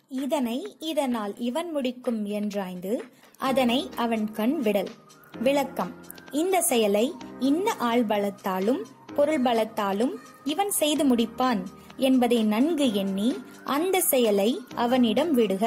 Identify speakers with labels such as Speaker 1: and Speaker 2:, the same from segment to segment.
Speaker 1: இதனை இதனால் இவன் முடிக்கும் என்றாய்ந்து அதனை அவன் கண் விடல் விளக்கம் இந்த செயலை இன்ன ஆள் பலத்தாலும் பொருள் பலத்தாலும் இவன் செய்து முடிப்பான் என்பதை நன்கு எண்ணி அந்த செயலை அவனிடம் விடுக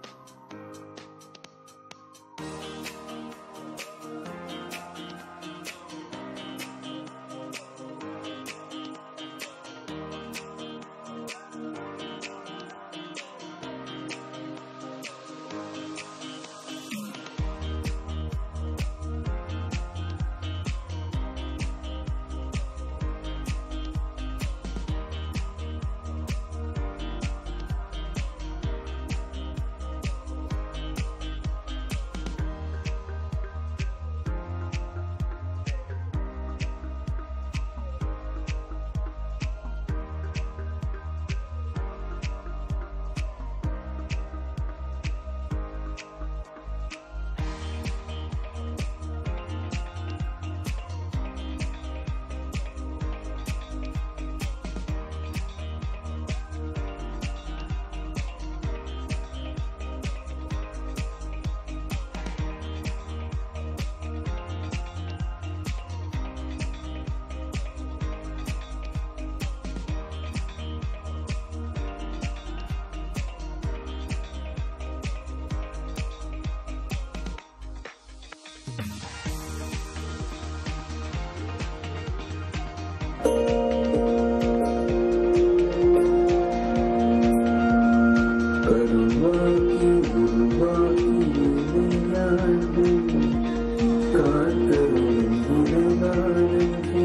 Speaker 2: கருவாக்கி உருவாக்கி இணையாண்டு காத்தருளும் இறைவானன்றே.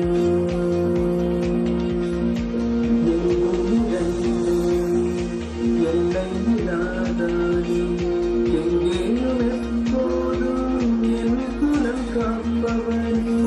Speaker 2: எங்குமிரண்டு எல்லை இல்லாதானே, எங்கேயும் எப்போதும் என் குலம் காப்பவனே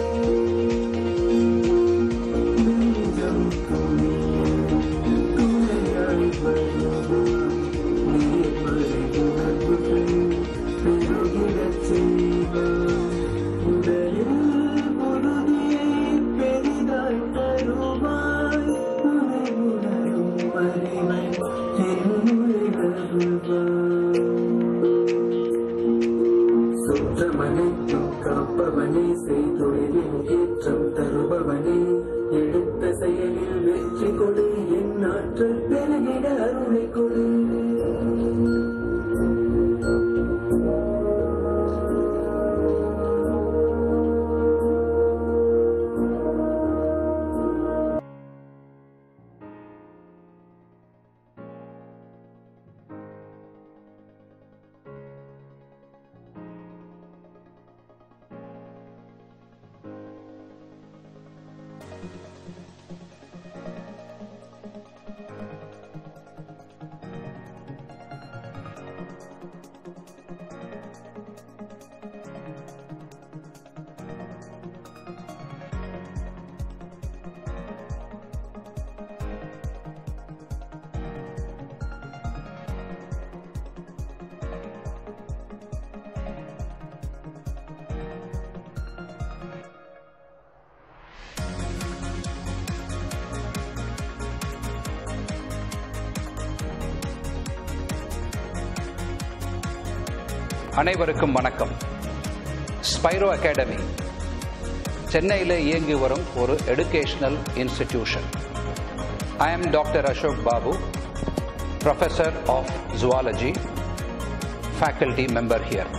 Speaker 2: நெஞ்சம் துணை துணையாய் வருவாய். நீர்மறை உணர்வுகள் பெருகிடச் செய்வாய். உடலில் உறுதியை பெரிதாய் தருவாய். உனை உணரும் அறிவை என்னுள் தருவாய். சுற்றமனைத்தும் காப்பவனே செய்தொழிலின் ஏற்றம் தருபவனே எடுத்த செயலில் வெற்றி கொடு என் ஆற்றல் பெருகிட அருளை கொடு
Speaker 3: அனைவருக்கும் வணக்கம் ஸ்பைரோ அகாடமி சென்னையில் இயங்கி வரும் ஒரு educational institution I am doctor Ashok Babu professor of zoology faculty member here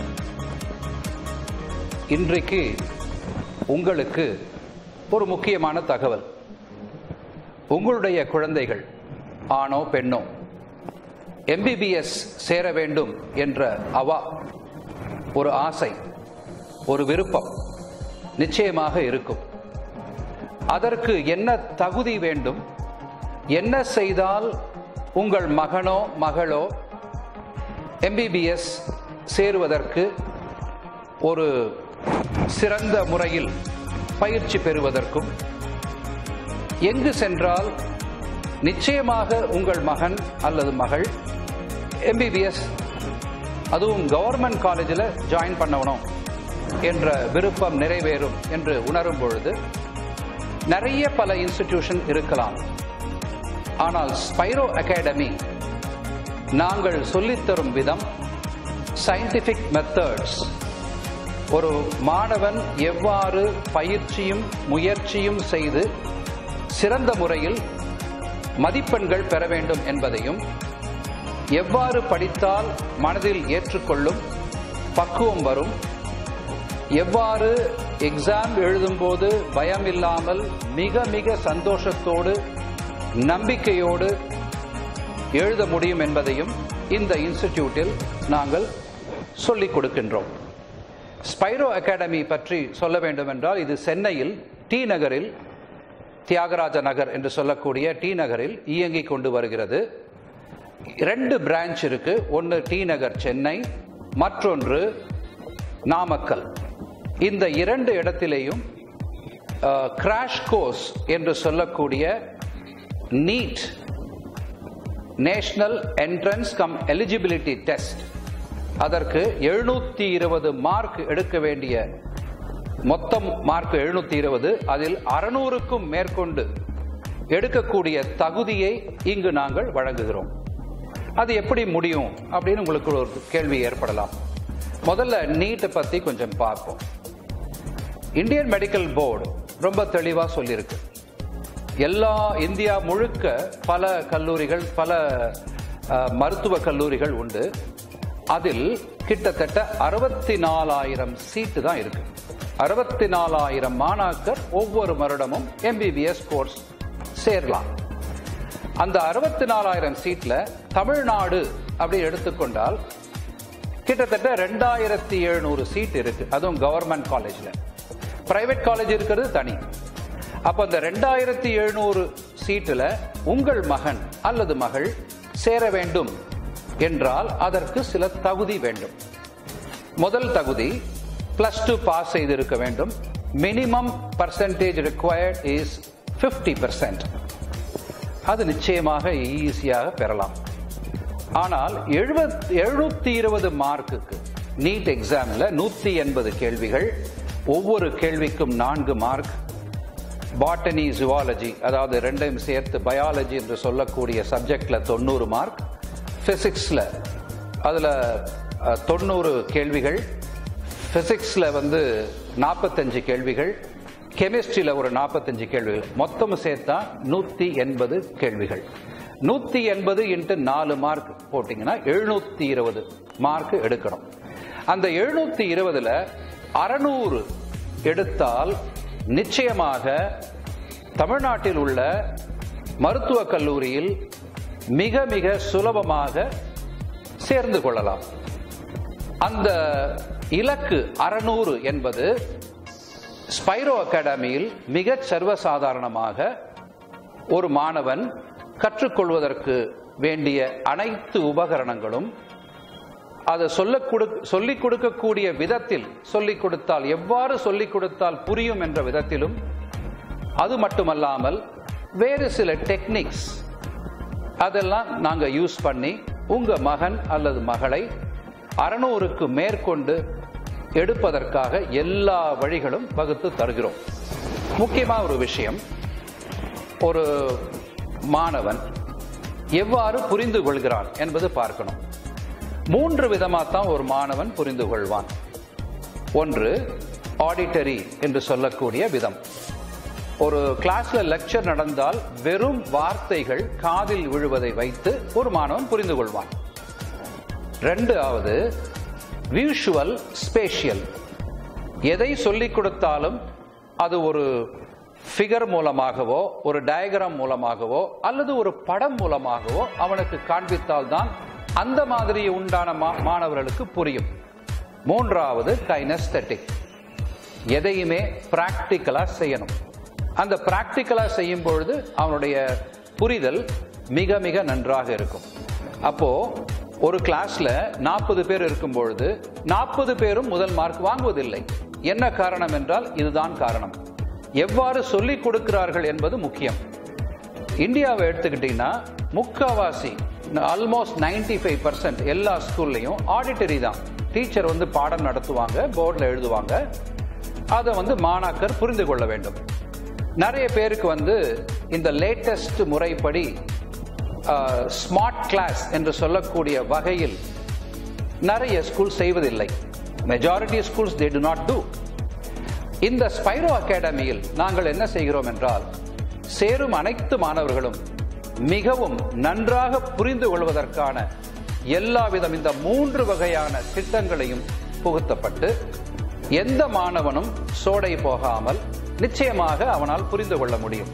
Speaker 3: இன்றைக்கு உங்களுக்கு ஒரு முக்கியமான தகவல் உங்களுடைய குழந்தைகள் ஆணோ பெண்ணோ எம்பிபிஎஸ் சேர வேண்டும் என்ற அவா ஒரு ஆசை ஒரு விருப்பம் நிச்சயமாக இருக்கும் அதற்கு என்ன தகுதி வேண்டும் என்ன செய்தால் உங்கள் மகனோ மகளோ எம்பிபிஎஸ் சேருவதற்கு ஒரு சிறந்த முறையில் பயிற்சி பெறுவதற்கும் எங்கு சென்றால் நிச்சயமாக உங்கள் மகன் அல்லது மகள் எம்பிபிஎஸ் அதுவும் கவர்மெண்ட் காலேஜில் ஜாயின் பண்ணணும் என்ற விருப்பம் நிறைவேறும் என்று உணரும் பொழுது நிறைய பல இன்ஸ்டிடியூஷன் இருக்கலாம் ஆனால் ஸ்பைரோ அகாடமி நாங்கள் சொல்லித்தரும் விதம் சயின்டிபிக் மெத்தட்ஸ் ஒரு மாணவன் எவ்வாறு பயிற்சியும் முயற்சியும் செய்து சிறந்த முறையில் மதிப்பெண்கள் பெற வேண்டும் என்பதையும் எவ்வாறு படித்தால் மனதில் ஏற்றுக்கொள்ளும் பக்குவம் வரும் எவ்வாறு எக்ஸாம் எழுதும்போது பயம் இல்லாமல் மிக மிக சந்தோஷத்தோடு நம்பிக்கையோடு எழுத முடியும் என்பதையும் இந்த இன்ஸ்டிடியூட்டில் நாங்கள் சொல்லிக் கொடுக்கின்றோம் ஸ்பைரோ அகாடமி பற்றி சொல்ல வேண்டும் என்றால் இது சென்னையில் டி நகரில் தியாகராஜ நகர் என்று சொல்லக்கூடிய டி நகரில் இயங்கிக் கொண்டு வருகிறது ரெண்டு பிரான்ச் இருக்கு ஒன்று டி நகர் சென்னை மற்றொன்று நாமக்கல் இந்த இரண்டு இடத்திலேயும் கிராஷ் கோர்ஸ் என்று சொல்லக்கூடிய NEET national entrance cum eligibility test அதற்கு எழுநூத்தி இருபது மார்க் எடுக்க வேண்டிய மொத்தம் மார்க் எழுநூத்தி இருபது அதில் அறுநூறுக்கும் மேற்கொண்டு எடுக்கக்கூடிய தகுதியை இங்கு நாங்கள் வழங்குகிறோம் அது எப்படி முடியும் அப்படின்னு உங்களுக்கு ஒரு கேள்வி ஏற்படலாம் முதல்ல நீட்டை பத்தி கொஞ்சம் பார்ப்போம் இந்தியன் மெடிக்கல் போர்டு ரொம்ப தெளிவா சொல்லியிருக்கு எல்லா இந்தியா முழுக்க பல கல்லூரிகள் பல அஹ், மருத்துவ கல்லூரிகள் உண்டு அதில் கிட்டத்தட்ட அறுபத்தி நாலாயிரம் சீட்டு தான் இருக்கு அறுபத்தி நாலாயிரம் மாணாக்கர் ஒவ்வொரு வருடமும் எம்பிபிஎஸ் கோர்ஸ் சேரலாம் அந்த அறுபத்தி நாலாயிரம் சீட்ல தமிழ்நாடு அப்படி எடுத்துக்கொண்டால் கிட்டத்தட்ட ரெண்டாயிரத்தி எழுநூறு சீட் இருக்கு அதுவும் கவர்மெண்ட் காலேஜ்ல பிரைவேட் காலேஜ் இருக்கிறது தனி அப்ப அந்த ரெண்டாயிரத்தி எழுநூறு சீட்டுல உங்கள் மகன் அல்லது மகள் சேர வேண்டும் என்றால் அதற்கு சில தகுதி வேண்டும் முதல் தகுதி பிளஸ் டூ பாஸ் செய்திருக்க வேண்டும் minimum percentage required is 50% percent அது நிச்சயமாக ஈஸியாக பெறலாம் ஆனால் எழுபத் எழுநூத்தி இருபது மார்க்குக்கு நீட் எக்ஸாம்ல நூத்தி எண்பது கேள்விகள் ஒவ்வொரு கேள்விக்கும் நான்கு மார்க் பாட்டனி ஜுவாலஜி அதாவது ரெண்டையும் சேர்த்து பயாலஜி என்று சொல்லக்கூடிய சப்ஜெக்ட்ல தொண்ணூறு மார்க் பிசிக்ஸ்ல அதுல அஹ், தொண்ணூறு கேள்விகள் பிசிக்ஸ்ல வந்து நாற்பத்தஞ்சு கேள்விகள் கெமிஸ்ட்ரியில ஒரு நாற்பத்தஞ்சு கேள்விகள் மொத்தம் சேர்த்தா நூத்தி எண்பது கேள்விகள் நூத்தி எண்பது இன்ட்டு நாலு மார்க் போட்டீங்கன்னா எழுநூத்தி இருபது மார்க் எடுக்கணும் அந்த எழுநூத்தி இருபதுல அறநூறு எடுத்தால் நிச்சயமாக தமிழ்நாட்டில் உள்ள மருத்துவக் கல்லூரியில் மிக மிக சுலபமாக சேர்ந்து கொள்ளலாம் அந்த இலக்கு அறநூறு என்பது ஸ்பைரோ அகாடமியில் மிகச் சர்வசாதாரணமாக ஒரு மாணவன் கற்றுக்கொள்வதற்கு வேண்டிய அனைத்து உபகரணங்களும் அதை சொல்ல கொடு சொல்லிக் கொடுக்கக்கூடிய விதத்தில் சொல்லிக் கொடுத்தால் எவ்வாறு சொல்லிக் கொடுத்தால் புரியும் என்ற விதத்திலும் அது மட்டுமல்லாமல் வேறு சில டெக்னிக்ஸ் அதெல்லாம் நாங்க யூஸ் பண்ணி உங்க மகன் அல்லது மகளை அறநூறுக்கு மேற்கொண்டு எடுப்பதற்காக எல்லா வழிகளும் வகுத்து தருகிறோம் முக்கியமா ஒரு விஷயம் ஒரு மாணவன் எவ்வாறு புரிந்து கொள்கிறான் என்பது பார்க்கணும் மூன்று விதமாக தான் ஒரு மாணவன் புரிந்து கொள்வான் ஒன்று ஆடிட்டரி என்று சொல்லக்கூடிய விதம் ஒரு கிளாஸ்ல லெக்சர் நடந்தால் வெறும் வார்த்தைகள் காதில் விழுவதை வைத்து ஒரு மாணவன் புரிந்து கொள்வான் ரெண்டாவது விஷுவல் ஸ்பேஷியல் எதை சொல்லிக் கொடுத்தாலும் அது ஒரு ஃபிகர் மூலமாகவோ ஒரு டயக்ராம் மூலமாகவோ அல்லது ஒரு படம் மூலமாகவோ அவனுக்கு காண்பித்தால் தான் அந்த மாதிரி உண்டான மா- மாணவர்களுக்கு புரியும் மூன்றாவது கைனஸ்தட்டிக் எதையுமே பிராக்டிக்கலா செய்யணும் அந்த பிராக்டிக்கலா செய்யும் பொழுது அவனுடைய புரிதல் மிக மிக நன்றாக இருக்கும் அப்போ ஒரு கிளாஸ்ல நாற்பது பேர் இருக்கும் பொழுது நாற்பது பேரும் முதல் மார்க் வாங்குவதில்லை என்ன காரணம் என்றால் இதுதான் காரணம் எவ்வாறு சொல்லிக் கொடுக்கிறார்கள் என்பது முக்கியம் இந்தியாவை எடுத்துக்கிட்டீங்கன்னா முக்காவாசி ஆல்மோஸ்ட் 95% ஃபைவ் பர்சன்ட் எல்லா ஸ்கூல்லையும் ஆடிட்டரி தான் டீச்சர் வந்து பாடம் நடத்துவாங்க போர்டில் எழுதுவாங்க அதை வந்து மாணாக்கர் புரிந்து கொள்ள வேண்டும் நிறைய பேருக்கு வந்து இந்த லேட்டஸ்ட் முறைப்படி ஸ்மார்ட் கிளாஸ் என்று சொல்லக்கூடிய வகையில் நிறைய ஸ்கூல் செய்வதில்லை majority schools they do not do இந்த ஸ்பைரோ அகாடமியில் நாங்கள் என்ன செய்கிறோம் என்றால் சேரும் அனைத்து மாணவர்களும் மிகவும் நன்றாக புரிந்து கொள்வதற்கான எல்லா விதம் இந்த மூன்று வகையான திட்டங்களையும் புகுத்தப்பட்டு எந்த மாணவனும் சோடை போகாமல் நிச்சயமாக அவனால் புரிந்து கொள்ள முடியும்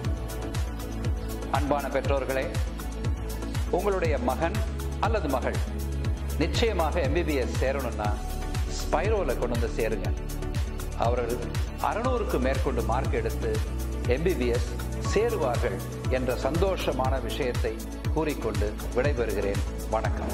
Speaker 3: அன்பான பெற்றோர்களே உங்களுடைய மகன் அல்லது மகள் நிச்சயமாக எம்பிபிஎஸ் சேரணும்னா ஸ்பைரோல கொண்டு வந்து சேருங்க அவர்கள் அறுநூறுக்கு மேற்கொண்டு மார்க் எடுத்து எம்பிபிஎஸ் சேருவார்கள் என்ற சந்தோஷமான விஷயத்தை கூறிக்கொண்டு விடைபெறுகிறேன் வணக்கம்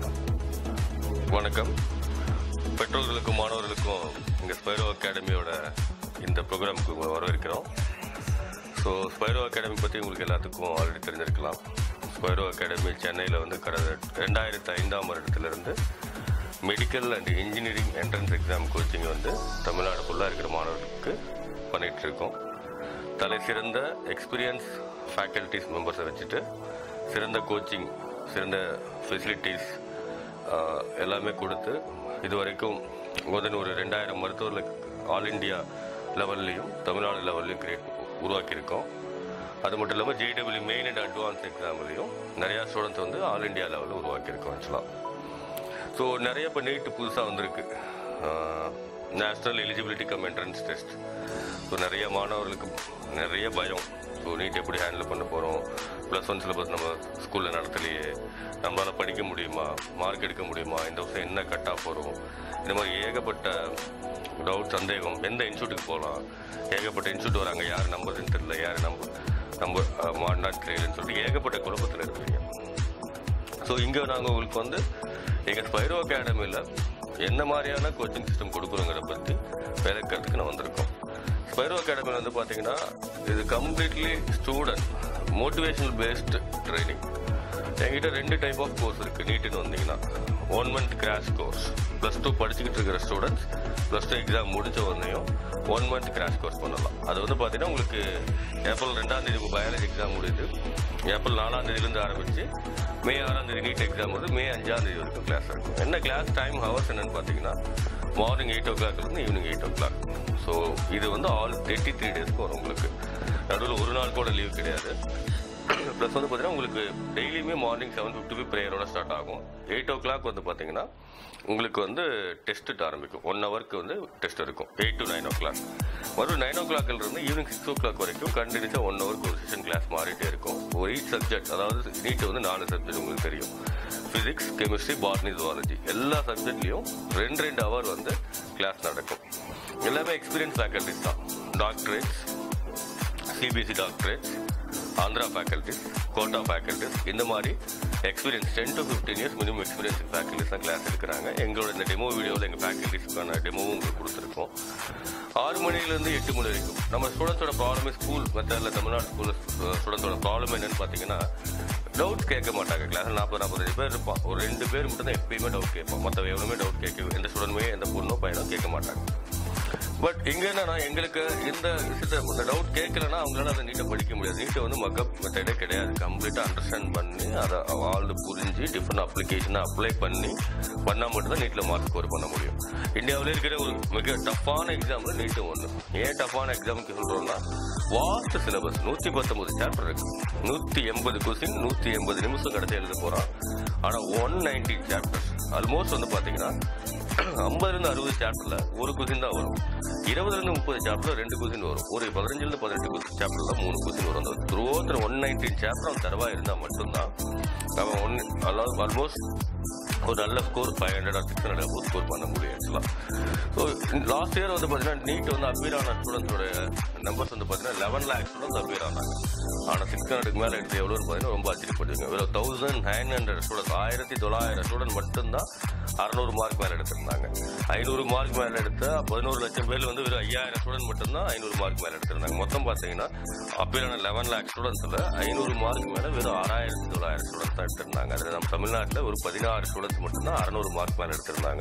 Speaker 4: வணக்கம் பெற்றோர்களுக்கும் மாணவர்களுக்கும் இங்கே ஸ்பைரோ அகாடமியோட இந்த ப்ரோக்ராமுக்கு உங்களை வரவேற்கிறோம் ஸோ ஸ்பைரோ அகாடமி பற்றி உங்களுக்கு எல்லாத்துக்கும் ஆல்ரெடி தெரிஞ்சிருக்கலாம் ஸ்பைரோ அகாடமி சென்னையில் வந்து கடந்த ரெண்டாயிரத்தி ஐந்தாம் வருடத்திலிருந்து medical and engineering entrance exam coaching வந்து தமிழ்நாடு ஃபுல்லாக இருக்கிற மாணவர்களுக்கு பண்ணிட்டு இருக்கோம் தலை சிறந்த எக்ஸ்பீரியன்ஸ் ஃபேக்கல்டிஸ் மெம்பர்ஸை வச்சுட்டு சிறந்த கோச்சிங் சிறந்த ஃபெசிலிட்டிஸ் எல்லாமே கொடுத்து இது வரைக்கும் முதன் ஒரு ரெண்டாயிரம் மருத்துவர்கள் ஆல் இந்தியா லெவல்லையும் தமிழ்நாடு லெவல்லையும் கிரியேட் உருவாக்கியிருக்கோம் அது மட்டும் இல்லாமல் ஜேடபிள்யூ மெயின் அண்ட் அட்வான்ஸ் எக்ஸாம்லையும் நிறையா ஸ்டூடெண்ட்ஸ் வந்து ஆல் இந்தியா லெவலில் உருவாக்கியிருக்கோம் ஆக்சுவலாக ஸோ நிறைய இப்போ நீட்டு புதுசாக வந்திருக்கு national eligibility cum entrance test so நிறைய மாணவர்களுக்கு நிறைய பயம் ஸோ நீட் எப்படி ஹேண்டில் பண்ண போகிறோம் ப்ளஸ் ஒன் சிலபஸ் நம்ம ஸ்கூலில் நடத்தலையே நம்மளால் படிக்க முடியுமா மார்க் எடுக்க முடியுமா இந்த வருஷம் என்ன கட் ஆஃப் வரும் இந்த மாதிரி ஏகப்பட்ட டவுட் சந்தேகம் எந்த இன்ஸ்டியூட்டுக்கு போகலாம் ஏகப்பட்ட இன்ஸ்டியூட் வராங்க யார் நம்புறதுன்னு தெரியல யார் நம்ப நம்ப மாநாட் கிரேடுன்னு சொல்லிட்டு ஏகப்பட்ட குழப்பத்தில் இருக்கிறீங்க ஸோ இங்கே நாங்கள் உங்களுக்கு வந்து எங்கள் ஸ்பைரோ அகாடமியில் என்ன மாதிரியான கோச்சிங் சிஸ்டம் கொடுக்குறோங்கிறத பற்றி விளக்கிறதுக்கு நான் வந்திருக்கோம் ஸ்பைரோ அகாடமி வந்து பார்த்தீங்கன்னா இது completely student motivational based training என்கிட்ட ரெண்டு டைப் ஆஃப் கோர்ஸ் இருக்குது நீட்டுன்னு வந்தீங்கன்னா one month crash course plus two படிச்சுக்கிட்டு இருக்கிற ஸ்டூடெண்ட்ஸ் ப்ளஸ் டூ எக்ஸாம் முடிச்ச உடனேயும் ஒன் மந்த் கிராஷ் கோர்ஸ் பண்ணலாம் அது வந்து பார்த்தீங்கன்னா உங்களுக்கு ஏப்ரல் ரெண்டாம் தேதி உங்கள் பயாலஜி எக்ஸாம் முடியுது ஏப்ரல் நாலாம் தேதியிலேருந்து ஆரம்பிச்சு மே ஆறாம் தேதி நீட் எக்ஸாம் வந்து மே அஞ்சாம் தேதி வரைக்கும் கிளாஸ் இருக்கும் என்ன கிளாஸ் டைம் ஹவர்ஸ் என்னன்னு பார்த்தீங்கன்னா மார்னிங் எயிட் ஓ கிளாக்லேருந்து evening eight o'clock so இது வந்து ஆல் தேர்ட்டி த்ரீ டேஸ்க்கு வரும் உங்களுக்கு நடுவில் ஒரு நாள் கூட லீவ் கிடையாது ப்ளஸ் வந்து பார்த்தீங்கன்னா உங்களுக்கு டெய்லியுமே மார்னிங் செவன் ஃபிஃப்டி ப்ரேயரோட ஸ்டார்ட் ஆகும் எயிட் ஓ கிளாக் வந்து பார்த்தீங்கன்னா உங்களுக்கு வந்து டெஸ்ட் ஆரம்பிக்கும் ஒன் ஹவருக்கு வந்து டெஸ்ட் இருக்கும் eight to nine o'clock மறுபடியும் நைன் ஓ கிளாக்ல இருந்து ஈவினிங் சிக்ஸ் ஓ கிளாக் வரைக்கும் கண்டினியூஸாக ஒன் ஹவருக்கு ஒரு செஷன் கிளாஸ் மாறிட்டே இருக்கும் ஒரு எயிட் சப்ஜெக்ட் அதாவது நீட் வந்து நாலு சப்ஜெக்ட் உங்களுக்கு தெரியும் ஃபிசிக்ஸ் கெமிஸ்ட்ரி பாட்னி ஜுவாலஜி எல்லா சப்ஜெக்ட்லையும் ரெண்டு ரெண்டு ஹவர் வந்து கிளாஸ் நடக்கும் எல்லாமே எக்ஸ்பீரியன்ஸ் ஃபேக்கல்டிஸ் தான் doctorates CBSE doctorates Andhra faculties Kota faculties இந்த மாதிரி experience ten to fifteen years minimum experience faculties தான் கிளாஸ் எடுக்கிறாங்க எங்களோட இந்த டெமோ வீடியோவில் எங்கள் ஃபேக்கல்டிஸ்க்கான டெமோவும் உங்களுக்கு கொடுத்துருக்கோம் ஆறு மணிலேருந்து எட்டு மணி வரைக்கும் நம்ம ஸ்டூடெண்ட்ஸோட ப்ராப்ளமே ஸ்கூல் மெத்தடில் தமிழ்நாடு ஸ்கூல் ஸ்டூடெண்ட்ஸோட ப்ராப்ளம் என்னன்னு பார்த்தீங்கன்னா டவுட்ஸ் கேட்க மாட்டாங்க கிளாஸ் நாற்பது நாற்பத்தஞ்சு பேர் இருப்பான் ஒரு ரெண்டு பேர் மட்டும் தான் எப்பயுமே டவுட் கேட்போம் மற்ற எவனுமே டவுட் கேட்க எந்த ஸ்டூடெண்ட்டுமே எந்த பொண்ணோ பையனோ கேட்க மாட்டாங்க பட் இங்க என்னன்னா எங்களுக்கு இந்த விஷயத்த இந்த டவுட் கேட்கலன்னா அவங்களால அதை நீட்டை படிக்க முடியாது நீட்டை வந்து மக்கப் மெத்தடே கிடையாது கம்ப்ளீட்டா அண்டர்ஸ்டாண்ட் பண்ணி அதை ஆழ்ந்து புரிஞ்சு டிஃப்ரெண்ட் அப்ளிகேஷனை அப்ளை பண்ணி பண்ணா மட்டும் தான் நீட்ல மார்க் ஸ்கோர் பண்ண முடியும் இந்தியாவில இருக்கிற ஒரு மிக டஃப்பான எக்ஸாம்ல நீட்டு ஒன்று ஏன் டஃப்பான எக்ஸாமுக்கு சொல்றோம்னா வாஸ்ட் சிலபஸ் நூத்தி பத்தொன்பது சாப்டர் இருக்கு நூத்தி எண்பது கொஸ்டின் நூத்தி எண்பது நிமிஷம் கடத்தி எழுத போறான் ஆனா ஒன் நைன்டீன் சாப்டர்ஸ் ஆல்மோஸ்ட் வந்து பாத்தீங்கன்னா ஐம்பதுல இருந்து அறுபது சாப்டர்ல ஒரு கொஸ்டின் தான் வரும் இருபதுல இருந்து முப்பது சாப்டர்ல ரெண்டு கொஸ்டின் வரும் ஒரு பதினஞ்சுல இருந்து பதினெட்டு சாப்டர்ல மூணு கொஸ்டின் வரும் அந்த த்ரூ ஒன் நைன்டீன் சாப்டர் அவன் தரவா இருந்தா மட்டும்தான் அவன் ஒன் அதாவது ஆல்மோஸ்ட் ஒரு நல்ல score five hundred or six hundred score பண்ண முடியும் ஆக்சுவலாக ஸோ லாஸ்ட் இயர் வந்து பார்த்தீங்கன்னா நீட் வந்து அப்பியர் ஆன ஸ்டூடெண்ட்ஸோட நம்பர்ஸ் வந்து பார்த்தீங்கன்னா லெவன் லேக் ஸ்டூடெண்ட்ஸ் அப்பியர் ஆனாங்க ஆனால் சிக்ஸ் ஹண்ட்ரடுக்கு மேலே எடுத்து எவ்வளோன்னு பார்த்தீங்கன்னா ரொம்ப ஆச்சரியப்படுவீங்க வெறும் தௌசண்ட் நைன் ஹண்ட்ரட் ஸ்டூடெண்ட்ஸ் ஆயிரத்தி தொள்ளாயிரம் ஸ்டூடெண்ட் மட்டும்தான் அறநூறு மார்க் மேலே எடுத்திருந்தாங்க ஐநூறு மார்க் மேலே எடுத்த பதினோரு லட்சம் பேர்ல வந்து வெறும் ஐயாயிரம் ஸ்டூடெண்ட் மட்டும்தான் ஐநூறு மார்க் மேலே எடுத்திருந்தாங்க மொத்தம் பார்த்தீங்கன்னா அப்பியரான லெவன் லேக் ஸ்டூடெண்ட்ஸில் ஐநூறு மார்க் மேலே வெறும் ஆறாயிரத்தி தொள்ளாயிரம் ஸ்டூடெண்ட்ஸ் தான் எடுத்திருந்தாங்க அதில் நம்ம தமிழ்நாட்டில் ஒரு பதினாறு ஸ்டூடெண்ட்ஸ் மட்டும்தான் அறநூறு மார்க் மேலே எடுத்திருந்தாங்க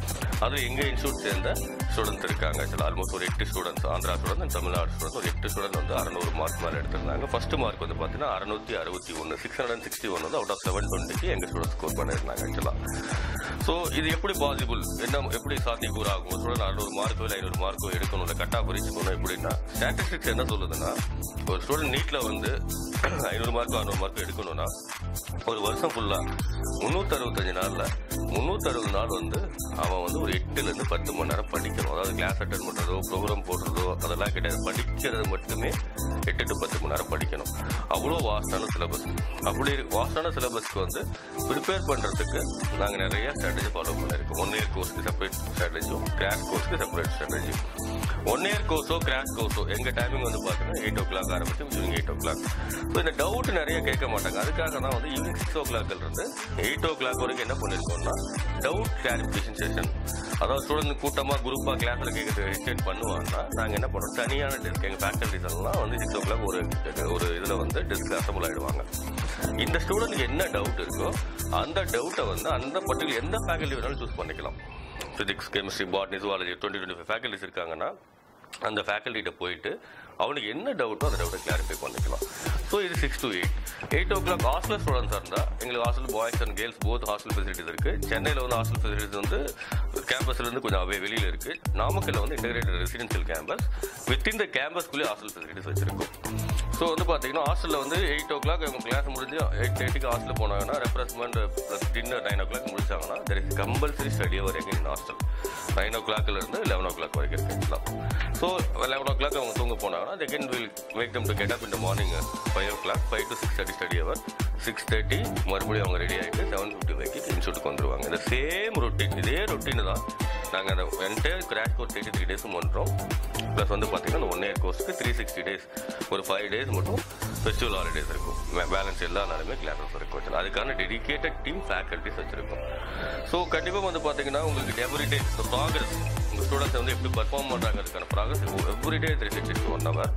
Speaker 4: அது எங்க இன்ஸ்டியூட் சேர்ந்த ஸ்டூடெண்ட்ஸ் இருக்காங்க ஆக்சுவலாக ஆல்மோஸ்ட் ஒரு எட்டு students Andhra student Tamil Nadu student ஒரு எட்டு ஸ்டூடெண்ட் வந்து அறநூறு மார்க் மேலே எடுத்திருந்தாங்க ஃபர்ஸ்ட் மார்க் வந்து பார்த்தீங்கன்னா அறுநூத்தி அறுபத்தி ஒன்று சிக்ஸ் ஹண்ட்ரட் சிக்ஸ்டி ஒன் வந்து அவுட் ஆஃப் செவன் டுவெண்ட்டிக்கு எங்கள் ஸ்டூடெண்ட் ஸ்கோர் பண்ணியிருந்தாங்க ஆக்சுவலாக ஸோ இது எப்படி பாசிபிள் என்ன எப்படி சாத்தியக்கூறு ஆகும் ஒரு ஸ்டூடெண்ட் அறுநூறு மார்க்கோ இல்லை ஐநூறு மார்க்கோ எடுக்கணும் இல்லை கட்டா பறிச்சுக்கணும் எப்படின்னா ஸ்டாட்டிஸ்டிக்ஸ் என்ன சொல்லுதுன்னா ஒரு ஸ்டூடெண்ட் நீட்டில் வந்து ஐநூறு மார்க்கோ அறுநூறு மார்க்கோ எடுக்கணும்னா ஒரு வருஷம் ஃபுல்லா முன்னூத்தி அறுபத்தஞ்சு நாள்ல முன்னூத்தி அறுபது நாள் வந்து அவன் வந்து ஒரு எட்டுல இருந்து பத்து மணி நேரம் படிக்கணும் அதாவது கிளாஸ் அட்டன் பண்றதோ ப்ரோக்ராம் போடுறதோ அதெல்லாம் கிடையாது படிக்கிறது மட்டுமே எட்டு டு பத்து மணி நேரம் படிக்கணும் அவ்வளோ வாஸ்டான சிலபஸ் அப்படி வாஸ்டான சிலபஸ்க்கு வந்து ப்ரிப்பேர் பண்றதுக்கு நாங்க நிறைய ஸ்ட்ராட்டஜி ஃபாலோ பண்ணிருக்கோம் ஒன் இயர் கோர்ஸ்க்கு செப்பரேட் ஸ்ட்ராட்டஜியும் கிராஷ் கோர்ஸ்க்கு செப்பரேட் ஸ்ட்ராட்டஜி ஒன் இயர் கோர்ஸோ கிராஷ் கோர்ஸோ எங்க டைமிங் வந்து பாத்தீங்கன்னா எயிட் ஓ கிளாக் ஆரம்பிச்சு evening eight o'clock so இந்த டவுட் நிறைய கேட்க மாட்டாங்க அதுக்காக தான் வந்து ஈவினிங் சிக்ஸ் ஓ கிளாக்ல இருந்து எயிட் ஓ கிளாக் வரைக்கும் என்ன பண்ணிருக்கோம்னா டவுட் கிளாரிபிகேஷன் செஷன் அதாவது ஸ்டூடெண்ட் கூட்டமா குரூப்பா கிளாஸ்ல கேட்கறது ஹெசிடேட் பண்ணுவாங்கன்னா நாங்க என்ன பண்றோம் தனியான டெஸ்க் எங்க ஃபேக்கல்டிஸ் எல்லாம் வந்து சிக்ஸ் ஓ கிளாக் ஒரு ஒரு இதுல வந்து டெஸ்க் அசம்பிள் ஆயிடுவாங்க இந்த ஸ்டூடெண்ட்க்கு என்ன டவுட் இருக்கோ அந்த டவுட்டை வந்து அந்த பர்டிகுலர் எந்த ஃபேக்கல்டி வேணாலும் சூஸ் பண்ணிக்கலாம் physics chemistry botany zoology twenty twenty five faculties இருக்காங்கன்னா அந்த ஃபேக்கல்ட்டிகிட்ட போயிட்டு அவனுக்கு என்ன டவுட்டோ அந்த டவுட்டை கிளாரிஃபை பண்ணிக்கலாம் ஸோ இது six to eight eight o'clock hostel ஸ்டூடெண்ட்ஸாக இருந்தால் எங்களுக்கு hostel boys and girls both hostel facilities இருக்கு சென்னையில் வந்து ஹாஸ்டல் ஃபெசிலிட்டிஸ் வந்து கேம்பஸ்லேருந்து கொஞ்சம் அவே வெளியில் இருக்கு நாமக்கல்ல வந்து integrated residential campus within the கேம்பஸ்குள்ளே ஹாஸ்டல் ஃபெசிலிட்டிஸ் வச்சிருக்கோம் ஸோ வந்து பார்த்தீங்கன்னா ஹாஸ்டலில் வந்து எயிட் ஓ கிளாக் அவங்க கிளாஸ் முடிஞ்சு எயிட் தேர்ட்டிக்கு ஹாஸ்டல் போனாங்கன்னா refreshment plus dinner nine o'clock முடிச்சாங்கன்னா தெர் இஸ் கம்பல்சரி ஸ்டடி வரைக்கும் இன் ஹாஸ்டல் நைன் ஓ கிளாக்ல இருந்து லெவன் ஓ கிளாக் வரைக்கும் இருக்கலாம் ஸோ லெவன் ஓ கிளாக் அவங்க தூங்க போனாங்கன்னா second will make them to get up இந்த morning five o'clock five to six thirty study hour six thirty மறுபடியும் அவங்க ரெடி ஆகிட்டு செவன் ஃபிஃப்டி ஃபைவ்க்கு இன்ஸ்டியூட்டுக்கு வந்துருவாங்க இந்த சேம் ரொட்டீன் இதே ரொட்டீன் தான் நாங்கள் அந்த entire crash course eighty three டேஸும் பண்ணுறோம் ப்ளஸ் வந்து பார்த்தீங்கன்னா அந்த ஒன் இயர் கோர்ஸ்க்கு த்ரீ சிக்ஸ்டி டேஸ் ஒரு ஃபைவ் டேஸ் மட்டும் ஃபெஸ்டிவல் ஹாலிடேஸ் இருக்கும் பேலன்ஸ் எல்லா நாளுமே கிளாஸஸ் இருக்கும் வச்சு அதுக்கான டெடிகேட்டட் டீம் ஃபேக்கல்ட்டிஸ் வச்சிருக்கோம் ஸோ கண்டிப்பாக வந்து பார்த்தீங்கன்னா உங்களுக்கு எவ்ரி டே ப்ராக்ரஸ் உங்கள் ஸ்டூடெண்ட்ஸ் வந்து எப்படி பர்ஃபார்ம் பண்ணுறாங்க அதுக்கான progress every day three sixty one hour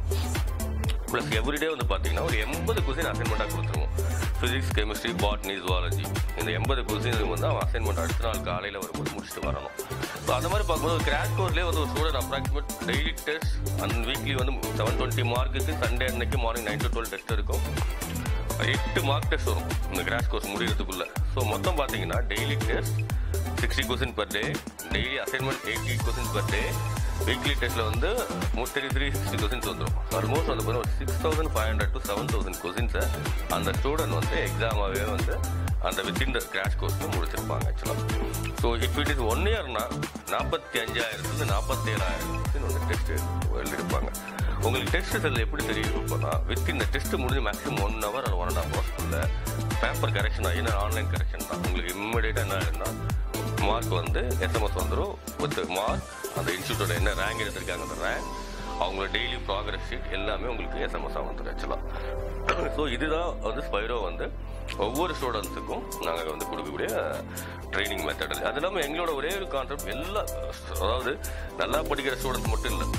Speaker 4: plus everyday வந்து பார்த்தீங்கன்னா ஒரு எண்பது கொஸ்டின் அசைன்மெண்ட்டாக கொடுத்துருவோம் ஃபிசிக்ஸ் கெமிஸ்ட்ரி பாட்னி ஜுவாலஜி இந்த எண்பது கொஸ்டின் வந்து அவன் அசைன்மெண்ட் அடுத்த நாள் காலையில் வரும்போது முடிச்சுட்டு வரணும் ஸோ அந்த மாதிரி பார்க்கும்போது ஒரு கிராஷ் கோர்ஸ்லேயே வந்து ஒரு student approximate daily test and weekly வந்து செவன் டுவெண்ட்டி மார்க்குக்கு சண்டே அன்னைக்கு morning nine to twelve test இருக்கும் எட்டு மார்க் டெஸ்ட் வரும் இந்த கிராஷ் கோர்ஸ் முடிகிறதுக்குள்ள ஸோ மொத்தம் பார்த்தீங்கன்னா daily test sixty question per day daily assignment eighty question per day weekly டெஸ்ட்ல வந்து த்ரீ த்ரீ சிக்ஸ்டி கொஸ்டின்ஸ் வந்துடும் ஆல்மோஸ்ட் வந்து பார்த்தீங்கன்னா ஒரு six thousand five hundred to seven thousand கொஸ்டின்ஸை அந்த ஸ்டூடெண்ட் வந்து எக்ஸாமாகவே வந்து அந்த வித்தின் த கிராஷ் கோர்ஸில் முடிச்சிருப்பாங்க ஆக்சுவலாக so if it is one இயர்னா நாற்பத்தி அஞ்சாயிரத்துலேருந்து நாற்பத்தேழாயிரம் கொஸ்டின் வந்து டெஸ்ட் எழுதிருப்பாங்க உங்களுக்கு டெஸ்ட் ரிசல்ட் எப்படி தெரியும் போனா வித் இந்த டெஸ்ட் முடிஞ்சு maximum one hour one and half ஹவர்ஸ்க்குள்ள பேப்பர் கரெக்ஷன் ஆகி ஆன்லைன் கரெக்ஷன் தான் உங்களுக்கு இம்மிடியேட்டாக என்ன ஆயிருந்தா மார்க் வந்து எஸ்எம்எஸ் வந்துடும் வித் மார்க் அந்த இன்ஸ்டியூட்டோட என்ன ரேங்க் எடுத்திருக்காங்க அந்த ரேங்க் அவங்களோட டெய்லி ப்ராக்ரஸ் ஷீட் எல்லாமே உங்களுக்கு எஸ்எம்எஸ்ஸாக வந்துடும் ஆக்சுவலாக ஸோ இதுதான் வந்து ஸ்பைரோ வந்து ஒவ்வொரு ஸ்டூடெண்ட்ஸுக்கும் நாங்கள் வந்து கொடுக்கக்கூடிய ட்ரைனிங் மெத்தட் அது இல்லாமல் எங்களோட ஒரே ஒரு கான்செப்ட் எல்லா அதாவது நல்லா படிக்கிற ஸ்டூடெண்ட்ஸ் மட்டும் இல்லை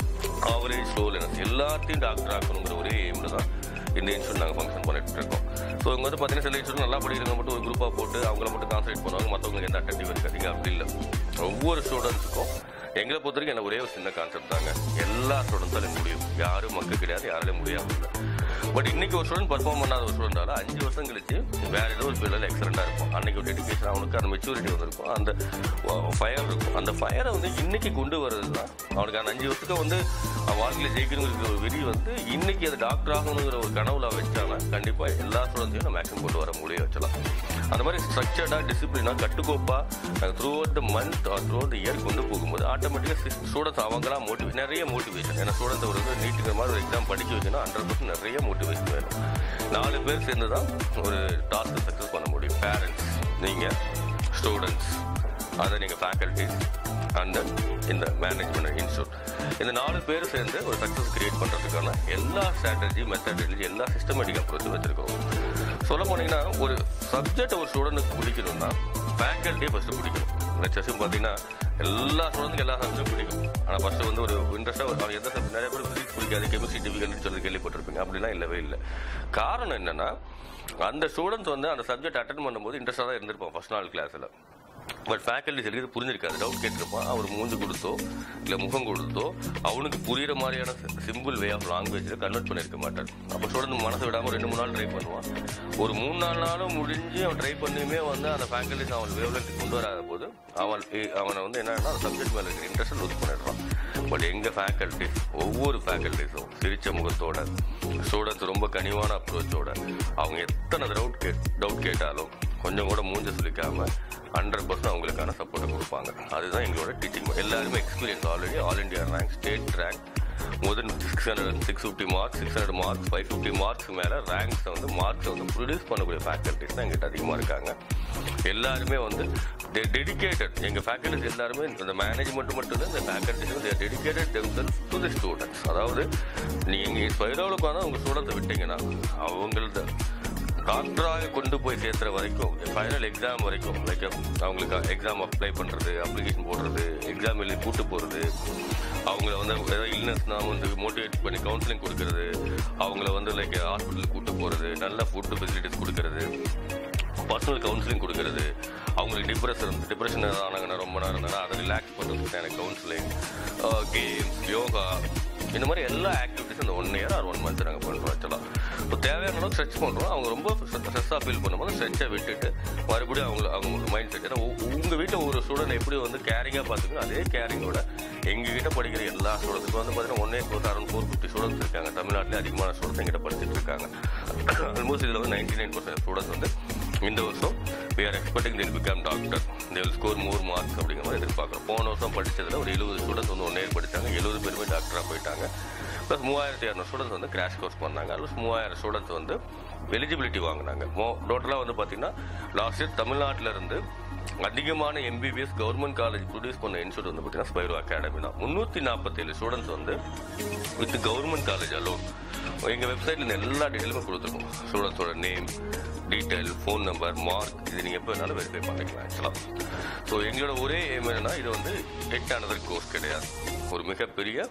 Speaker 4: ஆவரேஜ் ஸ்லோ லேனர்ஸ் எல்லாத்தையும் டாக்டர் ஆக்கணுங்கிற ஒரே எய்மில் தான் இந்த இன்ஸ்டியூட் நாங்கள் ஃபங்க்ஷன் பண்ணிட்டு இருக்கோம் ஸோ இங்கே வந்து பார்த்தீங்கன்னா சில இன்ஸ்டியூட் நல்லா படிக்கிறவங்க மட்டும் ஒரு குரூப்பாக போட்டு அவங்கள மட்டும் கான்சன்ட்ரேட் பண்ணுவாங்க மற்றவங்களுக்கு எந்த அட்டன்டிவ் இருக்காதீங்க அப்படி இல்லை ஒவ்வொரு ஸ்டூடெண்ட்ஸுக்கும் எங்களை பொறுத்த வரைக்கும் என்ன ஒரே ஒரு சின்ன கான்செப்ட் தாங்க எல்லா ஸ்டூடெண்ட்ஸாலும் முடியும் யாரும் மக்கள் கிடையாது யாராலையும் முடியாமல் இல்லை பட் இன்னைக்கு ஒரு ஸ்டூடெண்ட் பர்ஃபார்ம் பண்ணாத ஒரு ஸ்டூடெண்டால அஞ்சு வருஷம் கழிச்சு வேற ஏதோ ஒரு ஃபீல்டில் எக்ஸலண்டாக இருக்கும் அன்னைக்கு ஒரு டெடிகேஷன் அவனுக்கு அந்த மெச்சூரிட்டி வந்திருக்கும் அந்த ஃபயர் இருக்கும் அந்த ஃபயரை வந்து இன்னைக்கு கொண்டு வர்றது தான் அவனுக்கு அந்த அஞ்சு வருஷத்துக்கு வந்து அவன் வாழ்க்கையில் ஜெயிக்கணுங்கிற ஒரு வெறி வந்து இன்னைக்கு அது டாக்டர் ஆகணுங்கிற ஒரு கனவுல வச்சானா கண்டிப்பாக எல்லா ஸ்டூடெண்ட்ஸையும் நம்ம மேக்ஸிமம் கொண்டு வர முடிய வச்சலாம் அந்த மாதிரி ஸ்ட்ரக்சர்டாக டிசிப்ளினாக கட்டுக்கோப்பா throughout the month or throughout year கொண்டு போகும்போது ஆட்டோமேட்டிக்காக ஸ்டூடெண்ட்ஸ் அவங்களாம் மோட்டிவ் நிறைய மோட்டிவேஷன் ஏன்னா ஸ்டூடெண்ட்ஸ் ஒரு நீட்டுங்கிற மாதிரி ஒரு எக்ஸாம் படிக்க வைக்கணும் ஹண்ட்ரட் பர்சன்ட் நிறைய மோட்டிவேஷன் வேணும் நாலு பேர் சேர்ந்து தான் ஒரு டாஸ்க் சக்ஸஸ் பண்ண முடியும் பேரண்ட்ஸ் நீங்கள் ஸ்டூடெண்ட்ஸ் அதை நீங்கள் ஃபேக்கல்ட்டிஸ் அண்ட் இந்த மேனேஜ்மெண்ட் இன்ஸ்டியூட் இந்த நாலு பேர் சேர்ந்து ஒரு சக்ஸஸ் கிரியேட் பண்ணுறதுக்கான எல்லா ஸ்ட்ராட்டஜி மெத்தடாலஜி எல்லா சிஸ்டமேட்டிக் அப்ரோச் வச்சிருக்கோம் சொல்ல போனீங்கன்னா ஒரு சப்ஜெக்ட் ஒரு ஸ்டூடெண்ட்டுக்கு பிடிக்கணும்னா ஃபேக்கல்ட்டியே ஃபஸ்ட்டு பிடிக்கணும் லெக்சர்ஸும் பார்த்தீங்கன்னா எல்லா ஸ்டூடெண்ட்க்கு எல்லா சப்ஜெக்டும் பிடிக்கும் ஆனால் ஃபஸ்ட்டு வந்து ஒரு இன்ட்ரெஸ்ட்டாக அவன் எந்த சப்ஜெக்ட் நிறைய பேர் ஃபிசிக்ஸ் பிடிக்காது கெமிஸ்ட்ரி டிஃபிகல்ட்னு சொல்லி கேள்விப்பட்டிருப்பீங்க அப்படிலாம் இல்லவே இல்லை காரணம் என்னன்னா அந்த ஸ்டூடெண்ட்ஸ் வந்து அந்த சப்ஜெக்ட் அட்டன் பண்ணும்போது இன்ட்ரெஸ்டாக தான் இருந்திருப்பான் ஃபர்ஸ்ட் நாள் கிளாஸில் பட் ஃபேக்கல்டிஸ் இருக்கிறது புரிஞ்சிருக்காது டவுட் கேட்டிருப்பான் அவர் மூஞ்சி கொடுத்தோ இல்லை முகம் கொடுத்தோ அவனுக்கு புரியுற மாதிரியான சிம்பிள் வே ஆஃப் லாங்குவேஜில் கன்வெர்ட் பண்ணியிருக்க மாட்டார் அப்போ தொடர்ந்து மனசு விடாமல் ரெண்டு மூணு நாள் ட்ரை பண்ணுவான் ஒரு மூணு நாலு நாளும் முடிஞ்சு அவன் ட்ரை பண்ணியுமே வந்து அந்த ஃபேக்கல்டிஸ் அவன் வேவ்லென்த் கொண்டு வராத போது அவன் அவனை வந்து என்னன்னா அந்த சப்ஜெக்ட் மேலே இருக்கிற இன்ட்ரெஸ்ட் லூஸ் பண்ணிடுறான் பட் எங்கள் ஃபேக்கல்டிஸ் ஒவ்வொரு ஃபேக்கல்டிஸும் சிரிச்ச முகத்தோட ஸ்டூடெண்ட்ஸ் ரொம்ப கனிவான அப்ரோச்சோட அவங்க எத்தனை டவுட் கே டவுட் கேட்டாலும் கொஞ்சம் கூட மூஞ்ச சுலிக்காம ஹண்ட்ரட் பர்சன்ட் அவங்களுக்கான சப்போர்ட்டை கொடுப்பாங்க அதுதான் எங்களோட டீச்சிங் எல்லாருமே experience already all India rank state rank முதல் six hundred six fifty marks six hundred marks five fifty marks மேலே ரேங்க்ஸை வந்து மார்க்ஸை வந்து ப்ரொடியூஸ் பண்ணக்கூடிய ஃபேக்கல்ட்டிஸ் தான் எங்கிட்ட அதிகமாக இருக்காங்க எல்லாருமே வந்து தே டெடிக்கேட்டட் எங்கள் ஃபேக்கல்டிஸ் எல்லாருமே இந்த மேனேஜ்மெண்ட் மட்டும் இல்லை இந்த faculties there dedicated themselves to the students அதாவது நீங்கள் ஸ்பைரோலுக்கு வந்து உங்கள் ஸ்டூடெண்ட்ஸை விட்டீங்கன்னா அவங்களது டாக்டராக கொண்டு போய் சேர்த்துற வரைக்கும் ஃபைனல் எக்ஸாம் வரைக்கும் லைக் அவங்களுக்கு எக்ஸாம் அப்ளை பண்ணுறது அப்ளிகேஷன் போடுறது எக்ஸாம் எழுதி கூட்டு போகிறது அவங்கள வந்து ஏதாவது இல்னஸ்னா வந்து மோட்டிவேட் பண்ணி கவுன்சிலிங் கொடுக்கறது அவங்கள வந்து லைக் ஹாஸ்பிட்டலுக்கு கூட்டு போகிறது நல்ல ஃபுட்டு ஃபெசிலிட்டிஸ் கொடுக்கறது பர்சனல் கவுன்சிலிங் கொடுக்கறது அவங்களுக்கு டிப்ரெஷன் டிப்ரெஷன் ஆனாங்கன்னா ரொம்ப நேரம் இருந்தாங்கன்னா அதை ரிலாக்ஸ் பண்ணுறதுக்கான கவுன்சிலிங் கேம்ஸ் யோகா இந்த மாதிரி எல்லா ஆக்டிவிட்டிஸும் இந்த one year or one month நாங்கள் பண்ணுறோம் ஆக்சுவலாக இப்போ தேவையான அளவுக்கு ஸ்ட்ரெச் பண்ணுறோம் அவங்க ரொம்ப ஸ்ட்ரெஸ்ஸாக ஃபீல் பண்ணும்போது ஸ்ட்ரெச்சை விட்டுட்டு மறுபடியும் அவங்க அவங்க மைண்ட் செட் ஏன்னா உங்கள் வீட்டில் ஒரு ஸ்டூடெண்ட் எப்படி வந்து கேரிங்காக பார்த்துக்கணும் அதே கேரிங்கோட எங்கள் கிட்ட படிக்கிற எல்லா ஸ்டூடெண்ட்ஸுக்கும் வந்து பார்த்தீங்கன்னா one year four around four fifty students இருக்காங்க தமிழ்நாட்டிலே அதிகமான ஸ்டூடெண்ட்ஸ் எங்கிட்ட படிச்சுட்டு இருக்காங்க ஆல்மோஸ்ட் இதில் வந்து நைன்டி நைன் பர்சன்ட் ஸ்டூடெண்ட்ஸ் வந்து இந்த வருஷம் we are expecting they'll become doctor they will score more marks அப்படிங்கிற மாதிரி எதிர்பார்க்குறோம் போன வருஷம் படிச்சதுல ஒரு எழுபது ஸ்டூடெண்ட்ஸ் வந்து ஒன் இயர் படிச்சாங்க எழுபது பேருமே டாக்டராக போயிட்டாங்க ப்ளஸ் மூவாயிரத்தி இரநூறு ஸ்டூடெண்ட்ஸ் வந்து கிராஷ் கோர்ஸ் பண்ணாங்க ப்ளஸ் மூவாயிரம் ஸ்டூடெண்ட்ஸ் வந்து எலிஜிபிலிட்டி வாங்கினாங்க மோ டோட்டலாக வந்து பார்த்தீங்கன்னா லாஸ்ட் இயர் தமிழ்நாட்டில் இருந்து அதிகமான எம்பிபிஎஸ் கவர்மெண்ட் காலேஜ் ப்ரொடியூஸ் பண்ண இன்ஸ்டியூட் வந்து பார்த்தீங்கன்னா ஸ்பைரோ அகாடமி தான் முந்நூற்றி நாற்பத்தேழு ஸ்டூடெண்ட்ஸ் வந்து வித் கவர்மெண்ட் காலேஜ் அலோன் எங்கள் வெப்சைட்டில் எல்லா டீட்டெயிலுமே கொடுத்துருக்கோம் ஸ்டூடெண்ட்ஸோட name detail phone number mark இது நீங்கள் எப்போ வேணாலும் வெரிஃபை பண்ணிக்கலாம் ஆக்சுவலாக ஸோ எங்களோட ஒரே எய்ம் என்னன்னா இது வந்து எட் அனதர் கோர்ஸ் கிடையாது ஒரு மிகப்பெரிய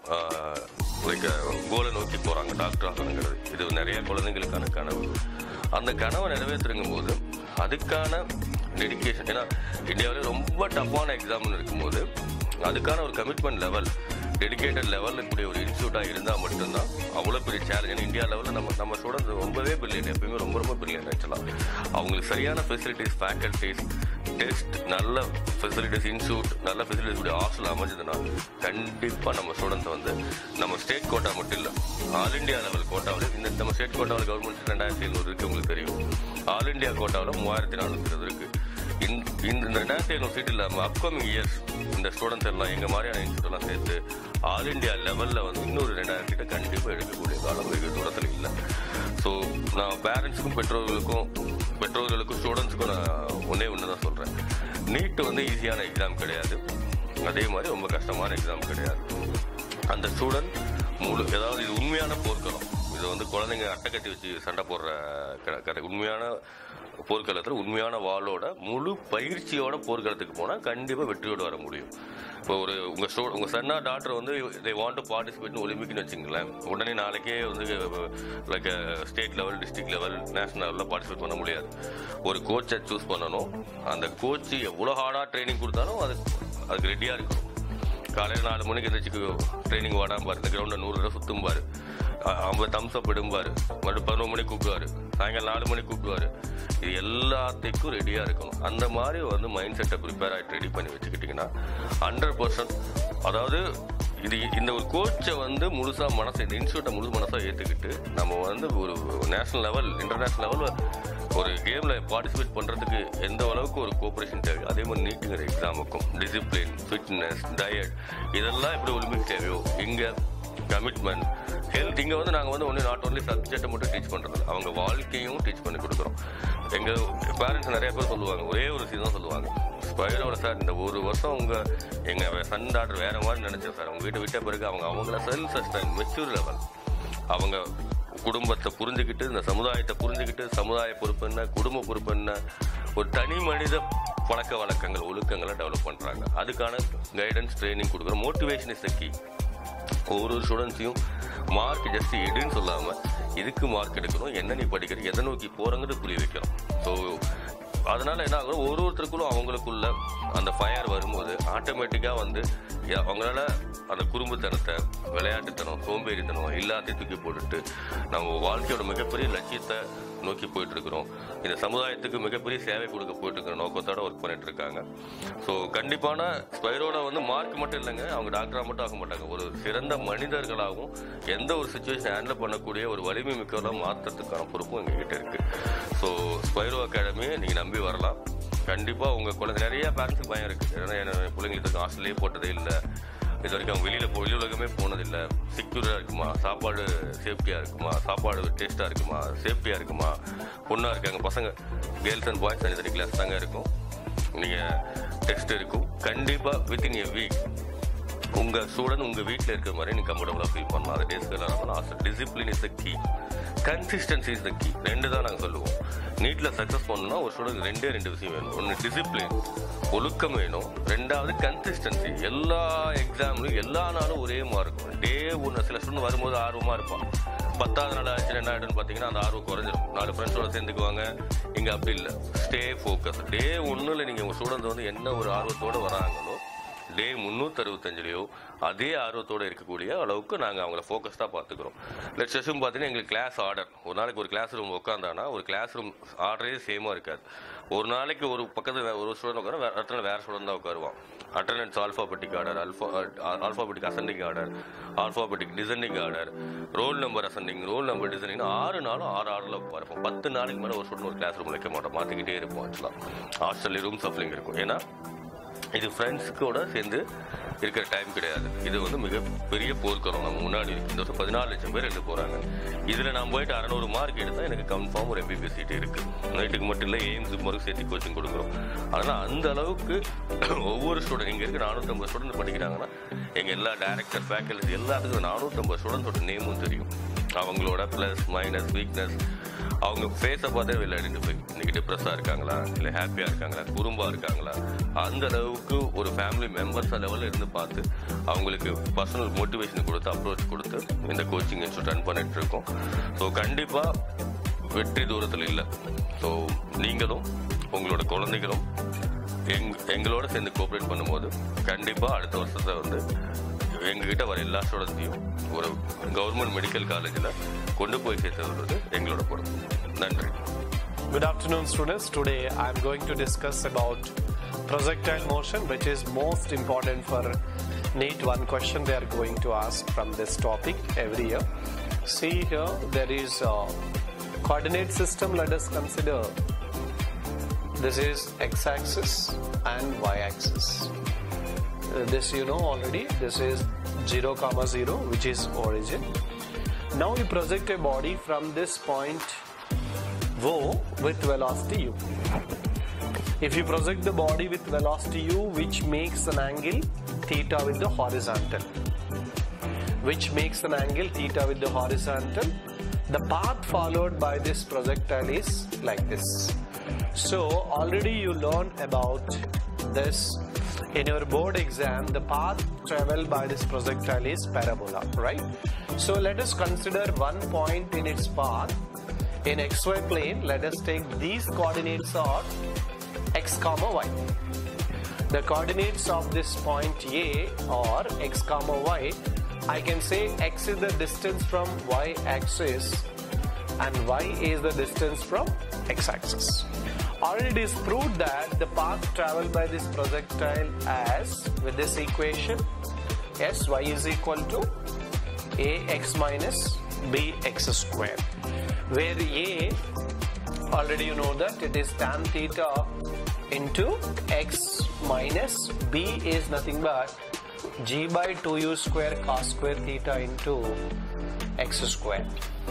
Speaker 4: லைக் கோலை நோக்கி போகிறாங்க டாக்டர் ஆகணுங்கிறது இது நிறைய குழந்தைங்களுக்கான கனவு அந்த கனவை நிறைவேற்றுங்கும் போது அதுக்கான டெடிக்கேஷன் ஏன்னா இந்தியாவிலே ரொம்ப டஃப்பான எக்ஸாம்னு இருக்கும்போது அதுக்கான ஒரு கமிட்மெண்ட் லெவல் டெடிக்கேட்டட் லெவலில் இருக்கக்கூடிய ஒரு இன்ஸ்டியூட்டாக இருந்தால் மட்டும்தான் அவ்வளோ பெரிய சேலஞ்ச் ஏன்னா இந்தியா லெவலில் நம்ம நம்ம ஸ்டூடெண்ட்ஸ் ரொம்பவே பிரில்லியன் எப்பயுமே ரொம்ப ரொம்ப பிரில்லியன் ஆக்சுவலாக அவங்களுக்கு சரியான ஃபெசிலிட்டிஸ் ஃபேக்கல்ட்டிஸ் டெஸ்ட் நல்ல ஃபெசிலிட்டிஸ் இன்ஸ்டியூட் நல்ல ஃபெசிலிட்டிஸ் உடைய ஹாஸ்டல் அமைஞ்சதுன்னா கண்டிப்பாக நம்ம ஸ்டூடெண்ட்ஸ் வந்து நம்ம ஸ்டேட் கோட்டா மட்டும் இல்லை ஆல் இந்தியா லெவல் கோட்டாவில் இந்த நம்ம ஸ்டேட் கோட்டாவில் கவர்மெண்ட் ரெண்டாயிரத்தி ஐநூறு இருக்குது உங்களுக்கு தெரியும் ஆல் இந்தியா கோட்டாவில் மூவாயிரத்தி நானூற்றி இருபது இருக்குது இந்த இந்த ரெண்டாயிரத்தி ஐநூறு சீட் இல்லாமல் அப்கமிங் இயர்ஸ் இந்த ஸ்டூடெண்ட்ஸ் எல்லாம் எங்கள் மாதிரியான இன்ஸ்டியூட் எல்லாம் சேர்த்து ஆல் இந்தியா லெவலில் வந்து இன்னொரு ரெண்டாயிரம் கிட்ட கண்டிப்பாக எடுக்கக்கூடிய காலம் வெகு தூரத்தில் இல்லை ஸோ நான் பேரண்ட்ஸுக்கும் பெற்றோர்களுக்கும் பெற்றோர்களுக்கும் ஸ்டூடெண்ட்ஸுக்கும் நான் ஒன்றே ஒன்று தான் சொல்கிறேன் நீட் வந்து ஈஸியான எக்ஸாம் கிடையாது அதே மாதிரி ரொம்ப கஷ்டமான எக்ஸாம் கிடையாது அந்த ஸ்டூடெண்ட் முழு ஏதாவது இது உண்மையான போர்க்களம் இது வந்து குழந்தைங்க அட்டை கட்டி வச்சு சண்டை போடுற க- க- உண்மையான போர்க்களத்தில் உண்மையான வாளோட முழு பயிற்சியோட போர்க்களத்துக்கு போனால் கண்டிப்பாக வெற்றியோடு வர முடியும் இப்போ ஒரு உங்கள் ஸ்டூ உங்கள் சன்னா டாக்டர் வந்து தே வாண்ட் டு பார்ட்டிசிபேட் ஒலிம்பிக்னு வச்சுங்களேன் உடனே நாளைக்கே வந்து like state level district level national லெவலில் பார்ட்டிசிபேட் பண்ண முடியாது ஒரு கோச்சை சூஸ் பண்ணணும் அந்த கோச்சு எவ்வளோ ஹார்டாக ட்ரைனிங் கொடுத்தாலும் அது அதுக்கு ரெடியாக இருக்கணும் காலையில் நாலு மணிக்கு எந்திரிச்சு ட்ரைனிங் வாடாம பாரு இந்த கிரவுண்டை நூறு தடவை சுத்தும் பாரு அ- ஐம்பது தம்ஸ் அப் இடும்பாரு மறுபடியும் பதினொரு மணிக்கு கூப்பிடுவாரு சாயங்காலம் நாலு மணிக்கு கூப்பிடுவாரு இது எல்லாத்துக்கும் ரெடியாக இருக்கணும் அந்த மாதிரி வந்து மைண்ட் செட்டை ப்ரிப்பேர் ஆகிட்டு ரெடி பண்ணி வச்சுக்கிட்டிங்கன்னா ஹண்ட்ரட் பர்சன்ட் அதாவது இது இந்த ஒரு கோச்சை வந்து முழுசா மனசை இந்த இன்ஸ்டியூட்டை முழு மனசா ஏற்றுக்கிட்டு நம்ம வந்து ஒரு நேஷனல் லெவல் இன்டர்நேஷனல் லெவலில் ஒரு கேமில் பார்ட்டிசிபேட் பண்ணுறதுக்கு எந்த அளவுக்கு ஒரு கோஆப்ரேஷன் தேவை அதே மாதிரி நீட்டுங்கிற எக்ஸாமுக்கும் டிசிப்ளின் ஃபிட்னஸ் டயட் இதெல்லாம் எப்படி ஒலிம்பிக் தேவையோ இங்கே கமிட்மெண்ட் ஹெல்த் இங்கே வந்து நாங்கள் வந்து ஒன்று நாட் ஒன்லி சப்ஜெக்டை மட்டும் டீச் பண்ணுறது அவங்க வாழ்க்கையும் டீச் பண்ணி கொடுக்குறோம் எங்கள் பேரண்ட்ஸ் நிறைய பேர் சொல்லுவாங்க ஒரே ஒரு விஷயம் தான் சொல்லுவாங்க ஸ்பைரோட சார் இந்த ஒரு வருஷம் உங்கள் எங்கள் சன் டாக்டர் வேற மாதிரி நினச்சேன் சார் அவங்க வீட்டை விட்ட பிறகு அவங்க அவங்கள செல்ஃப் சஸ்டைன் மெச்சூர் லெவல் அவங்க குடும்பத்தை புரிஞ்சுக்கிட்டு இந்த சமுதாயத்தை புரிஞ்சுக்கிட்டு சமுதாய பொறுப்பு என்ன குடும்ப பொறுப்பு என்ன ஒரு தனி மனித பழக்க வழக்கங்கள் ஒழுக்கங்களை டெவலப் பண்ணுறாங்க அதுக்கான கைடன்ஸ் ட்ரைனிங் கொடுக்குறோம் மோட்டிவேஷன் இஸ் த கீ ஒவ்வொரு ஸ்டூடெண்ட்ஸையும் மார்க் ஜஸ்ட் எடுன்னு சொல்லாமல் இதுக்கு மார்க் எடுக்கணும் என்ன நீ படிக்கிற எதை நோக்கி போகிறங்கிறது புரிய வைக்கிறோம் ஸோ அதனால என்ன ஆகும் ஒரு ஒருத்தருக்குள்ளும் அவங்களுக்குள்ள அந்த ஃபயர் வரும்போது ஆட்டோமேட்டிக்காக வந்து ய- அவங்களால அந்த குறும்புத்தனத்தை விளையாட்டுத்தனம் சோம்பேறித்தனம் எல்லாத்தையும் தூக்கி போட்டுட்டு நம்ம வாழ்க்கையோட மிகப்பெரிய லட்சியத்தை நோக்கி போயிட்டு இருக்கிறோம் இந்த சமுதாயத்துக்கு மிகப்பெரிய சேவை கொடுக்க போயிட்டு இருக்கிற நோக்கத்தோட ஒர்க் பண்ணிட்டு இருக்காங்க ஸோ கண்டிப்பான ஸ்பைரோட வந்து மார்க் மட்டும் இல்லைங்க அவங்க டாக்டராக மட்டும் ஆக மாட்டாங்க ஒரு சிறந்த மனிதர்களாகவும் எந்த ஒரு சுச்சுவேஷன் ஹேண்டில் பண்ணக்கூடிய ஒரு வலிமை மிக்கவர்களாக மாற்றுறதுக்கான பொறுப்பும் எங்ககிட்ட இருக்கு ஸோ ஸ்பைரோ அகாடமியை நீங்கள் நம்பி வரலாம் கண்டிப்பாக உங்கள் குழந்தை நிறைய பேரண்ட்ஸுக்கு பயம் இருக்குது ஏன்னா என் பிள்ளைங்களுக்கு ஹாஸ்டல்லே போட்டதே இல்லை இது வரைக்கும் அவங்க வெளியில் போ வெளி உலகமே போனதில்லை செக்யூராக இருக்குமா சாப்பாடு சேஃப்டியாக இருக்குமா சாப்பாடு டேஸ்ட்டாக இருக்குமா சேஃப்டியாக இருக்குமா பொண்ணாக இருக்காங்க பசங்க கேர்ள்ஸ் அண்ட் பாய்ஸ் தனித்தனி கிளாஸ் தாங்க இருக்கும் நீங்கள் டெஸ்ட் இருக்கும் கண்டிப்பாக வித்தின் எ வீக் உங்கள் ஸ்டூடெண்ட் உங்கள் வீட்டில் இருக்கிற மாதிரி நீங்கள் கம்ஃபர்டபுளாக ஃபீல் பண்ணலாம் அது டேஸ்க்கு ஆசை discipline is the key consistency is the key ரெண்டு தான் நாங்கள் சொல்லுவோம் நீட்டில் சக்ஸஸ் பண்ணணும்னா ஒரு ஸ்டூடெண்ட் ரெண்டே ரெண்டு விஷயம் வேணும் ஒன்று டிசிப்ளின் ஒழுக்கம் வேணும் ரெண்டாவது கன்சிஸ்டன்சி எல்லா எக்ஸாம்லையும் எல்லா நாளும் ஒரே மாதிரி இருக்கும் டே ஒன்று சில ஸ்டூடெண்ட் வரும்போது ஆர்வமாக இருப்பான் பத்தாவது நாள் ஆச்சு என்ன ஆகிடுன்னு பார்த்தீங்கன்னா அந்த ஆர்வம் குறைஞ்சிரும் நாலு ஃப்ரெண்ட்ஸோட சேர்ந்துக்குவாங்க இங்கே அப்படி இல்லை ஸ்டே ஃபோக்கஸ் டே ஒன்றில் நீங்கள் உங்கள் ஸ்டூடெண்ட் வந்து என்ன ஒரு ஆர்வத்தோடு வராங்களோ டே முந்நூற்றறுபத்தஞ்சிலையோ அதே ஆர்வத்தோடு இருக்கக்கூடிய அளவுக்கு நாங்கள் அவங்கள ஃபோக்கஸ்டாக பார்த்துக்குறோம் லெட்ஸ் அஸ்யூம் பார்த்தீங்கன்னா எங்களுக்கு கிளாஸ் ஆர்டர் ஒரு நாளைக்கு ஒரு கிளாஸ் ரூம் உட்காந்தானா ஒரு கிளாஸ் ரூம் ஆர்டரே சேமாக இருக்காது ஒரு நாளைக்கு ஒரு பக்கத்தில் வே- ஒரு ஸ்டூடெண்ட் உட்கார வேறு இடத்துல வேறு ஸ்டூடெண்ட் தான் உட்காருவான் attendance alphabetic order alpha alphabetic ascending order alphabetic descending order roll number ascending roll number descending ஆறு நாளும் ஆறு ஆர்டரில் உட்காருப்போம் பத்து நாளைக்கு மேலே ஒரு ஸ்டூடெண்ட் ஒரு கிளாஸ் ரூம் வைக்க மாட்டோம் மாற்றிக்கிட்டே இருப்போம் ஆக்சுவலாக ஹாஸ்டல்ல ரூம் சப்ளிங் இருக்கும் ஏன்னா இது ஃப்ரெண்ட்ஸுக்கூட சேர்ந்து இருக்கிற டைம் கிடையாது இது வந்து மிகப்பெரிய போர்க்களம் நம்ம முன்னாடி இருக்கு. இந்த வருஷம் பதினாலு லட்சம் பேர் எழுத போகிறாங்க இதில் நான் போயிட்டு அறநூறு மார்க் எடுத்தால் எனக்கு கன்ஃபார்ம் ஒரு எம்பிபி சீட் இருக்குது நைட்டுக்கு மட்டும் இல்லை எய்ம்ஸ் மாதிரி சேர்த்து கோச்சிங் கொடுக்குறோம் அதனால் அந்த அளவுக்கு ஒவ்வொரு ஸ்டூடெண்ட் இங்கே இருக்க நானூற்றம்பது ஸ்டூடெண்ட் படிக்கிறாங்கன்னா எங்கள் எல்லா டேரக்டர் ஃபேக்கல்டி எல்லாத்துக்கும் நானூற்றம்பது ஸ்டூடெண்ட்ஸோட நேமும் தெரியும் அவங்களோட ப்ளஸ் மைனஸ் வீக்னஸ் அவங்க ஃபேஸை பார்த்தே வெளில ஐடென்டிஃபை இன்னைக்கு டிப்ரெஸ்ஸாக இருக்காங்களா இல்லை ஹாப்பியாக இருக்காங்களா குறும்பாக இருக்காங்களா அந்த அளவுக்கு ஒரு ஃபேமிலி மெம்பர்ஸ் லெவலில் இருந்து பார்த்து அவங்களுக்கு பர்சனல் மோட்டிவேஷன் கொடுத்து அப்ரோச் கொடுத்து இந்த கோச்சிங் இன்ஸ்டியூட் ரன் பண்ணிட்டு இருக்கோம் ஸோ கண்டிப்பாக வெற்றி தூரத்தில் இல்லை ஸோ நீங்களும் உங்களோட குழந்தைகளும் எங் எங்களோட சேர்ந்து கோஆப்ரேட் பண்ணும்போது கண்டிப்பாக அடுத்த வருஷத்தை வந்து எங்ககிட்ட வர எல்லா ஸ்டூடெண்ட்ஸையும் ஒரு கவர்மெண்ட் மெடிக்கல் காலேஜில் கொண்டு போய் சேர்த்து எங்களோட பொறுப்பு நன்றி
Speaker 5: Good afternoon, students. Today I am going to discuss about projectile motion, which is most important for NEET. One question they are going to ask from this topic every year. See here, there is a coordinate system. Let us consider. This is x-axis and y-axis. Uh, this you know already. This is 0, comma 0, which is origin. Now we project a body from this point O with velocity u. If you project the body with velocity u, which makes an angle theta with the horizontal, which makes an angle theta with the horizontal, the path followed by this projectile is like this. So already you learned about this in your board exam. The path traveled by this projectile is parabola, right? So let us consider one point in its path in xy plane. Let us take these coordinates are x comma y. The coordinates of this point A are x comma y. I can say x is the distance from y axis and y is the distance from x axis. Already it is proved that the path traveled by this projectile as with this equation s y is equal to ax minus bx square where a already you know that it is tan theta into x minus b is nothing but g by 2u square cos square theta into x square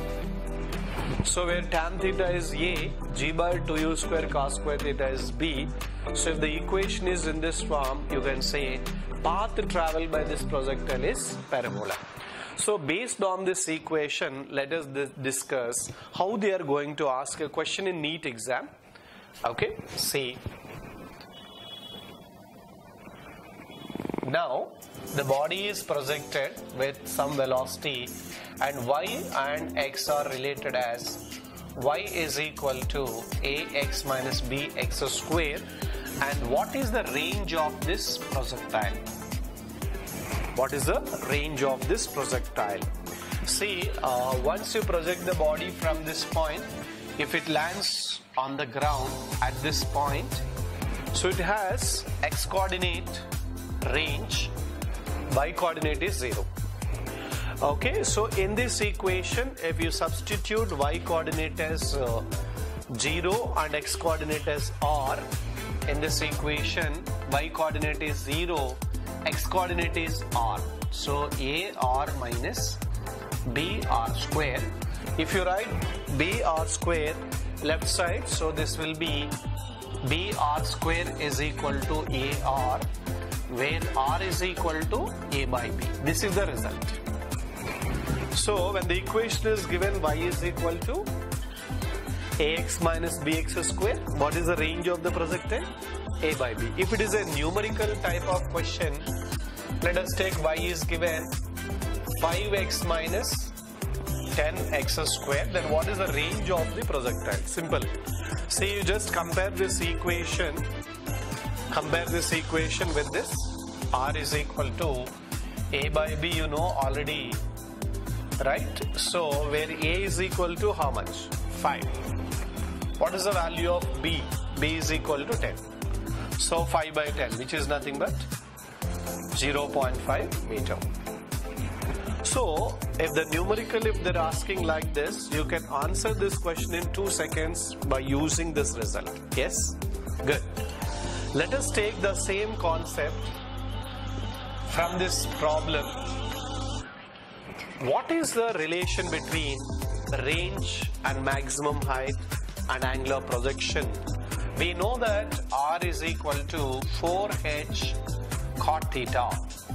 Speaker 5: so where tan theta is a, g by 2u square cos square theta is b. So if the equation is in this form, you can say path traveled by this projectile is parabola. So based on this equation, let us dis- discuss how they are going to ask a question in NEET exam. Okay, see. Now, the body is projected with some velocity and y and x are related as y is equal to ax minus bx square and what is the range of this projectile? What is the range of this projectile? See, uh, once you project the body from this point, if it lands on the ground at this point, so it has x coordinate range, y coordinate is 0. Okay, so in this equation, if you substitute y coordinate as uh, 0 and x coordinate as r, in this equation, y coordinate is 0, x coordinate is r. So a r minus b r square. If you write b r square left side, so this will be b r square is equal to a r, where r is equal to a by b. This is the result. So when the equation is given y is equal to ax minus bx square, what is the range of the projectile? a by b. If it is a numerical type of question, let us take y is given 5x minus 10x square, then what is the range of the projectile? Simple. See, you just compare this equation, compare this equation with this, r is equal to a by b, you know already right? So where A is equal to how much? 5. What is the value of B? B is equal to 10. So 5 by 10 which is nothing but 0.5 meter. So if the numerical if they're asking like this you can answer this question in 2 seconds by using this result. Yes? Good. Let us take the same concept from this problem what is the relation between range and maximum height and angular projection? We know that r is equal to 4h cot theta.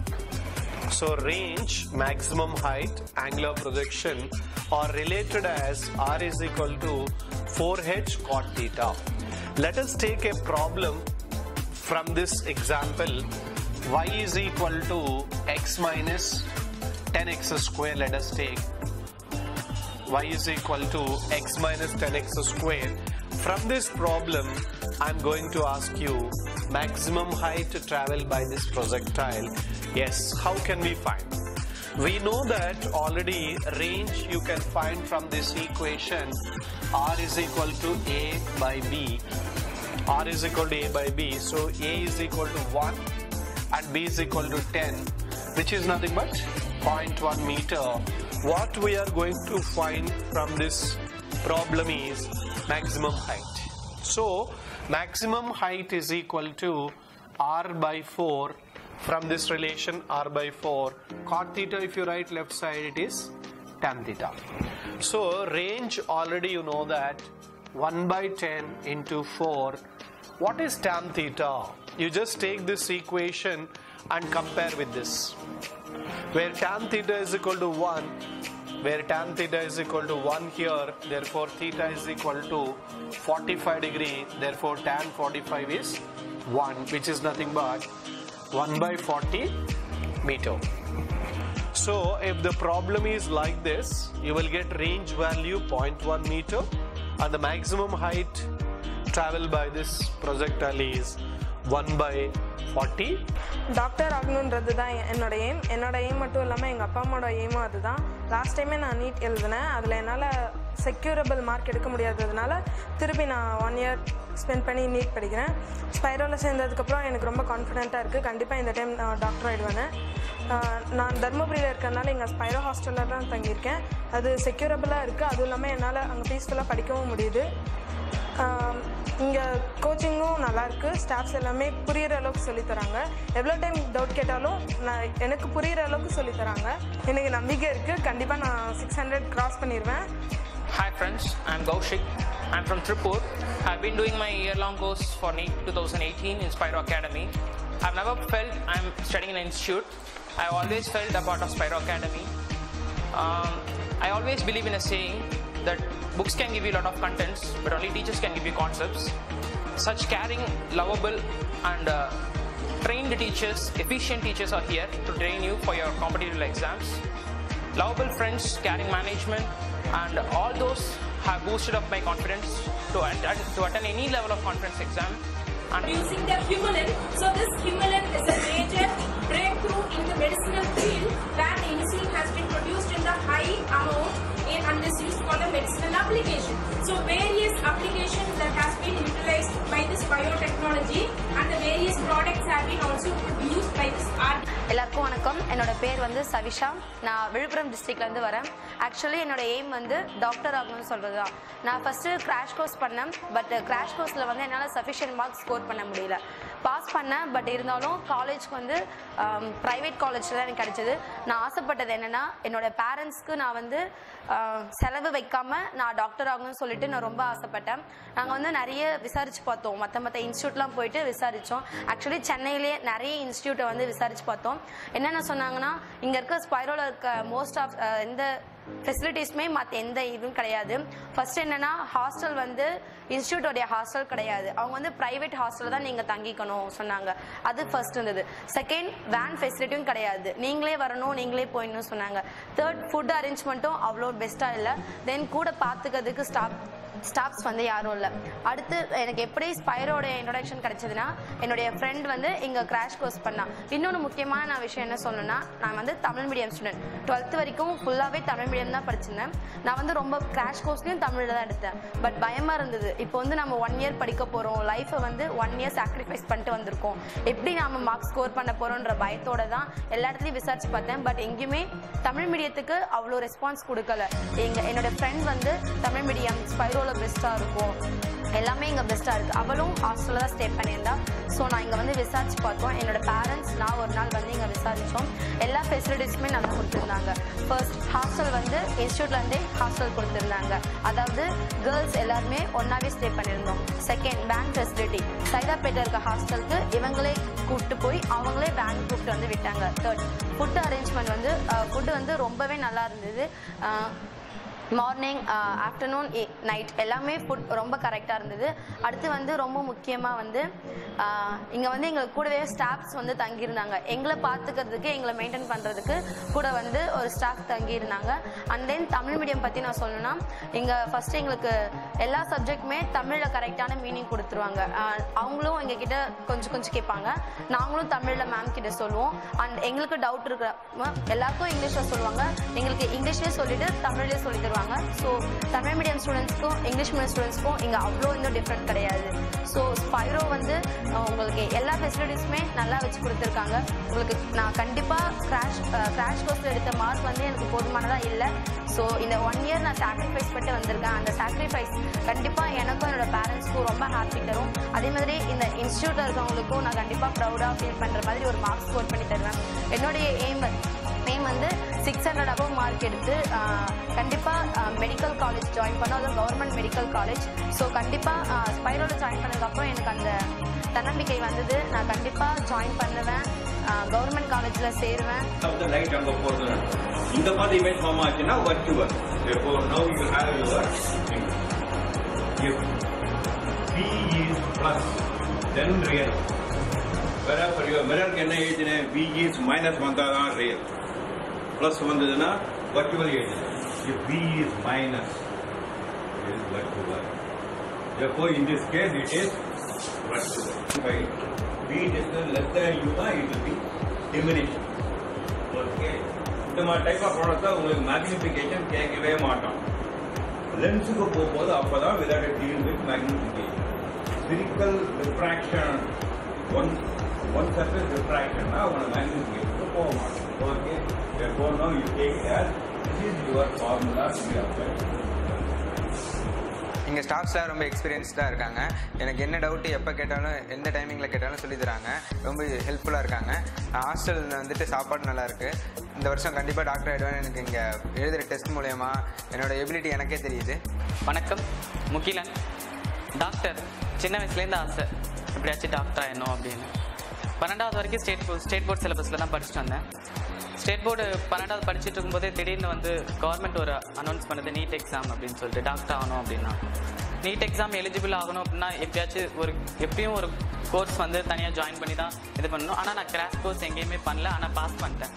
Speaker 5: So range, maximum height, angular projection are related as r is equal to 4h cot theta. Let us take a problem from this example y is equal to x minus 10x square let us take y is equal to x minus 10x square from this problem i'm going to ask you maximum height traveled by this projectile yes how can we find we know that already range you can find from this equation r is equal to a by b r is equal to a by b so a is equal to 1 and b is equal to 10 which is nothing but 0.1 meter. What we are going to find from this problem is maximum height. So maximum height is equal to r by 4 from this relation r by 4 cot theta if you write left side it is tan theta. So range already you know that 1 by 10 into 4 what is tan theta? You just take this equation and compare with this where tan theta is equal to 1 where tan theta is equal to 1 here therefore theta is equal to 45 degree therefore tan 45 is 1 which is nothing but 1 by 40 meter so if the problem is like this you will get range value 0.1 meter and the maximum height traveled by this projectile is 1 by 40
Speaker 6: doctor ஆகணுன்றது தான் என்னோட aim என்னோட aim மட்டும் இல்லாமல் எங்கள் அப்பா அம்மாவோட எய்மும் அதுதான் லாஸ்ட் டைமே நான் நீட் எழுதினேன் அதில் என்னால் செக்யூரபிள் மார்க் எடுக்க முடியாததுனால திருப்பி நான் ஒன் இயர் ஸ்பெண்ட் பண்ணி நீட் படிக்கிறேன் ஸ்பைரோவில் சேர்ந்ததுக்கப்புறம் எனக்கு ரொம்ப கான்ஃபிடென்ட்டாக இருக்குது கண்டிப்பாக இந்த டைம் நான் டாக்டர் ஆகிடுவேன் நான் தருமபுரியில் இருக்கிறதுனால எங்கள் ஸ்பைரோ ஹாஸ்டலில் தான் தங்கியிருக்கேன் அது செக்யூரபிளாக இருக்குது அதுவும் இல்லாமல் என்னால் அங்கே பீஸ்ஃபுல்லாக படிக்கவும் முடியுது இங்கே கோச்சிங்கும் நல்லாயிருக்கு ஸ்டாஃப்ஸ் எல்லாமே புரியிற அளவுக்கு சொல்லித் தராங்க எவ்வளோ டைம் டவுட் கேட்டாலும் நான் எனக்கு புரியிற அளவுக்கு சொல்லித் தராங்க எனக்கு நம்பிக்கை இருக்குது கண்டிப்பாக நான் சிக்ஸ் ஹண்ட்ரட் கிராஸ் பண்ணிடுவேன்
Speaker 7: Hi friends, I'm Kaushik. I'm from Tripur. I've been doing my year-long course for NEET 2018 in Spyro Academy. I've never felt I'm studying in an institute. I've always felt a part of Spyro Academy. Um, I always believe in a saying that books can give you a lot of contents, but only teachers can give you concepts. Such caring, lovable, and uh, trained teachers, efficient teachers are here to train you for your competitive exams lovable friends, caring management, and all those have boosted up my confidence to attend, to attend any level of conference exam. And
Speaker 8: using the Humulin. So this Humulin is a major breakthrough in the medicinal field where the insulin has been produced in the high amount in- and is used for the medicinal application. So various applications that has been utilized by this biotechnology and the various products have been also produced by this art.
Speaker 9: எல்லாருக்கும் வணக்கம் என்னோட பேர் வந்து சவிஷா நான் விழுப்புரம் டிஸ்ட்ரிக்ட்லேருந்து வரேன் actually என்னோட aim வந்து doctor ஆகணும்னு சொல்கிறது தான் நான் ஃபஸ்ட்டு கிராஷ் கோர்ஸ் பண்ணேன் பட் கிராஷ் கோர்ஸில் வந்து என்னால் சஃபிஷியன்ட் மார்க்ஸ் ஸ்கோர் பண்ண முடியல பாஸ் பண்ணேன் பட் இருந்தாலும் காலேஜ்க்கு வந்து ப்ரைவேட் காலேஜில் தான் எனக்கு கிடைச்சது நான் ஆசைப்பட்டது என்னென்னா என்னோட பேரண்ட்ஸ்க்கு நான் வந்து ஆம், செலவு வைக்காம நான் டாக்டர் ஆகணும்னு சொல்லிட்டு நான் ரொம்ப ஆசைப்பட்டேன் நாங்கள் வந்து நிறைய விசாரிச்சு பார்த்தோம் மற்ற மற்ற இன்ஸ்டியூட்லாம் போயிட்டு விசாரித்தோம் ஆக்சுவலி சென்னையிலே நிறைய இன்ஸ்டியூட்டை வந்து விசாரிச்சு பார்த்தோம் என்னென்ன சொன்னாங்கன்னா இங்கே இருக்க ஸ்பைரோவில் இருக்க மோஸ்ட் ஆஃப் எந்த ஃபெசிலிட்டிஸுமே மற்ற எந்த இதுவும் கிடையாது ஃபர்ஸ்ட் என்னன்னா ஹாஸ்டல் வந்து இன்ஸ்டியூட்டோடைய ஹாஸ்டல் கிடையாது அவங்க வந்து ப்ரைவேட் ஹாஸ்டல் தான் நீங்கள் தங்கிக்கணும் சொன்னாங்க அது ஃபர்ஸ்ட் இருந்தது செகண்ட் வேன் ஃபெசிலிட்டியும் கிடையாது நீங்களே வரணும் நீங்களே போயிடணும் சொன்னாங்க தேர்ட் ஃபுட் அரேஞ்ச்மெண்ட்டும் அவ்வளோ பெஸ்ட்டாக இல்லை தென் கூட பார்த்துக்கிறதுக்கு ஸ்டாஃப் ஸ்டாஃப்ஸ் வந்து யாரும் இல்லை அடுத்து எனக்கு எப்படி ஸ்பைரோட இன்ட்ரடக்ஷன் கிடைச்சதுன்னா என்னுடைய ஃப்ரெண்ட் வந்து இங்கே கிராஷ் கோர்ஸ் பண்ணா இன்னொன்று முக்கியமான நான் விஷயம் என்ன சொல்லணும்னா நான் வந்து தமிழ் மீடியம் ஸ்டூடெண்ட் டுவெல்த் வரைக்கும் ஃபுல்லாகவே தமிழ் மீடியம் தான் படிச்சிருந்தேன் நான் வந்து ரொம்ப கிராஷ் கோர்ஸ்லையும் தமிழில் தான் எடுத்தேன் பட் பயமாக இருந்தது இப்போ வந்து நம்ம ஒன் இயர் படிக்க போகிறோம் லைஃப்பை வந்து ஒன் இயர் சாக்ரிஃபைஸ் பண்ணிட்டு வந்திருக்கோம் எப்படி நாம மார்க்ஸ் ஸ்கோர் பண்ண போகிறோன்ற பயத்தோட தான் எல்லா இடத்துலையும் விசாரிச்சு பார்த்தேன் பட் எங்கேயுமே தமிழ் மீடியத்துக்கு அவ்வளோ ரெஸ்பான்ஸ் கொடுக்கல எங்க என்னோட ஃப்ரெண்ட் வந்து தமிழ் மீடியம் ஸ்பைரோவில் பெஸ்ட்டாக இருக்கும் எல்லாமே இங்கே பெஸ்ட்டாக இருக்குது அவளும் ஹாஸ்டலில் தான் ஸ்டே பண்ணியிருந்தா ஸோ நான் இங்கே வந்து விசாரிச்சு பார்த்தோம் என்னோட பேரண்ட்ஸ் நான் ஒரு நாள் வந்து இங்கே விசாரித்தோம் எல்லா ஃபெசிலிட்டிஸுமே நல்லா கொடுத்துருந்தாங்க ஃபர்ஸ்ட் ஹாஸ்டல் வந்து இன்ஸ்டியூட்லேருந்தே ஹாஸ்டல் கொடுத்துருந்தாங்க அதாவது கேர்ள்ஸ் எல்லாருமே ஒன்றாவே ஸ்டே பண்ணியிருந்தோம் செகண்ட் வேன் ஃபெசிலிட்டி சைதாப்பேட்டை இருக்க ஹாஸ்டலுக்கு இவங்களே கூப்பிட்டு போய் அவங்களே வேன் கூப்பிட்டு வந்து விட்டாங்க தேர்ட் ஃபுட் அரேஞ்ச்மெண்ட் வந்து ஃபுட்டு வந்து ரொம்பவே நல்லா இருந்தது அஹ், மார்னிங் ஆஃப்டர்நூன் நைட் எல்லாமே ஃபுட் ரொம்ப கரெக்டாக இருந்தது அடுத்து வந்து ரொம்ப முக்கியமாக வந்து இங்கே வந்து எங்களுக்கு கூடவே ஸ்டாஃப்ஸ் வந்து தங்கியிருந்தாங்க எங்களை பார்த்துக்கிறதுக்கு எங்களை மெயின்டைன் பண்ணுறதுக்கு கூட வந்து ஒரு ஸ்டாஃப் தங்கியிருந்தாங்க அண்ட் தென் தமிழ் மீடியம் பற்றி நான் சொல்லணும்னா இங்கே ஃபஸ்ட்டு எங்களுக்கு எல்லா சப்ஜெக்ட்டுமே தமிழில் கரெக்டான மீனிங் கொடுத்துருவாங்க ஆஹ் அவங்களும் எங்ககிட்ட கொஞ்சம் கொஞ்சம் கேட்பாங்க நாங்களும் தமிழில் மேம் கிட்ட சொல்லுவோம் அண்ட் எங்களுக்கு டவுட் இருக்கிற எல்லாருக்கும் இங்கிலீஷில் சொல்லுவாங்க எங்களுக்கு இங்கிலீஷ்லேயே சொல்லிட்டு தமிழ்லேயே சொல்லி தருவாங்க ஸோ தமிழ் மீடியம் ஸ்டூடெண்ட்ஸ்க்கும் இங்கிலீஷ் மீடியம் ஸ்டூடெண்ட்ஸ்க்கும் இங்கே அவ்வளோ இந்த டிஃப்ரெண்ட் கிடையாது ஸோ ஸ்பைரோ வந்து அஹ், உங்களுக்கு எல்லா ஃபெசிலிட்டிஸுமே நல்லா வச்சு கொடுத்துருக்காங்க உங்களுக்கு நான் கண்டிப்பாக கிராஷ் கிராஷ் கோர்ஸில் எடுத்த மார்க் வந்து எனக்கு போதுமானதாக இல்லை ஸோ இந்த ஒன் இயர் நான் சாக்ரிஃபைஸ் பண்ணிட்டு வந்திருக்கேன் அந்த சாக்ரிஃபைஸ் கண்டிப்பாக எனக்கும் என்னோட பேரண்ட்ஸ்க்கும் ரொம்ப ஹாப்பி தரும் அதே மாதிரி இந்த இன்ஸ்டியூட்டில் இருக்கவங்களுக்கும் நான் கண்டிப்பாக ப்ரௌடாக ஃபீல் பண்ணுற மாதிரி ஒரு மார்க் ஸ்கோர் பண்ணி தருவேன் என்னுடைய எய்ம் எய்ம் வந்து சிக்ஸ் ஹண்ட்ரட் அபவ் மார்க் எடுத்து கண்டிப்பாக மெடிக்கல் காலேஜ் ஜாயின் பண்ண அதுவும் கவர்மெண்ட் மெடிக்கல் காலேஜ் ஸோ கண்டிப்பாக ஸ்பைரோவில் ஜாயின் பண்ணதுக்கப்புறம் எனக்கு அந்த தன்னம்பிக்கை வந்தது நான் கண்டிப்பாக ஜாயின் பண்ணுவேன் கவர்மெண்ட் காலேஜில் சேருவேன்
Speaker 10: of the light அங்க போறது இந்த மாதிரி இமேஜ் ஃபார்ம் ஆச்சுன்னா work your therefore now you have your finger. if p is plus then real whereas for your mirror என்ன எழுதின v is minus வந்தாதான் real plus வந்ததுன்னா virtual எழுதின if v is minus it is virtual therefore in this case it is virtual by v is less than u தான் it will be diminished okay இந்த மாதிரி type of product தான் உங்களுக்கு magnification கேட்கவே மாட்டோம் லென்ஸுக்கு போகும்போது அப்பதான் விளையாட deal with magnification spherical refraction one one surface ரிஃப்ராக்ஷன்னா உங்களுக்கு மேக்னிஃபிகேஷனுக்கு போக மாட்டோம் okay therefore now you take that this is your formula to be applied
Speaker 11: இங்கே ஸ்டாஃப்ஸ்லாம் ரொம்ப எக்ஸ்பீரியன்ஸ்டாக இருக்காங்க எனக்கு என்ன டவுட்டு எப்போ கேட்டாலும் எந்த டைமிங்கில் கேட்டாலும் சொல்லி தராங்க ரொம்ப ஹெல்ப்ஃபுல்லாக இருக்காங்க ஹாஸ்டலில் வந்துட்டு சாப்பாடு நல்லா இருக்கு இந்த வருஷம் கண்டிப்பாக டாக்டர் ஆகிடுவேன் எனக்கு இங்கே எழுதுகிற டெஸ்ட் மூலயமா என்னோட எபிலிட்டி எனக்கே தெரியுது
Speaker 12: வணக்கம் முகிலன் டாக்டர் சின்ன வயசுலேருந்து ஆசை எப்படியாச்சும் டாக்டர் ஆயிடணும் அப்படின்னு பன்னெண்டாவது வரைக்கும் ஸ்டேட் போர்ட் ஸ்டேட் போர்ட் சிலபஸில் தான் படிச்சுட்டு வந்தேன் ஸ்டேட் போர்டு பன்னெண்டாவது படிச்சுட்டு இருக்கும்போதே திடீர்னு வந்து கவர்மெண்ட் ஒரு அனௌன்ஸ் பண்ணுது நீட் எக்ஸாம் அப்படின்னு சொல்லிட்டு டாக்டர் ஆகணும் அப்படின்னா நீட் எக்ஸாம் எலிஜிபிள் ஆகணும் அப்படின்னா எப்படியாச்சும் ஒரு எப்பயும் ஒரு கோர்ஸ் வந்து தனியாக ஜாயின் பண்ணி தான் இது பண்ணணும் ஆனால் நான் கிராஷ் கோர்ஸ் எங்கேயுமே பண்ணல ஆனால் பாஸ் பண்ணிட்டேன்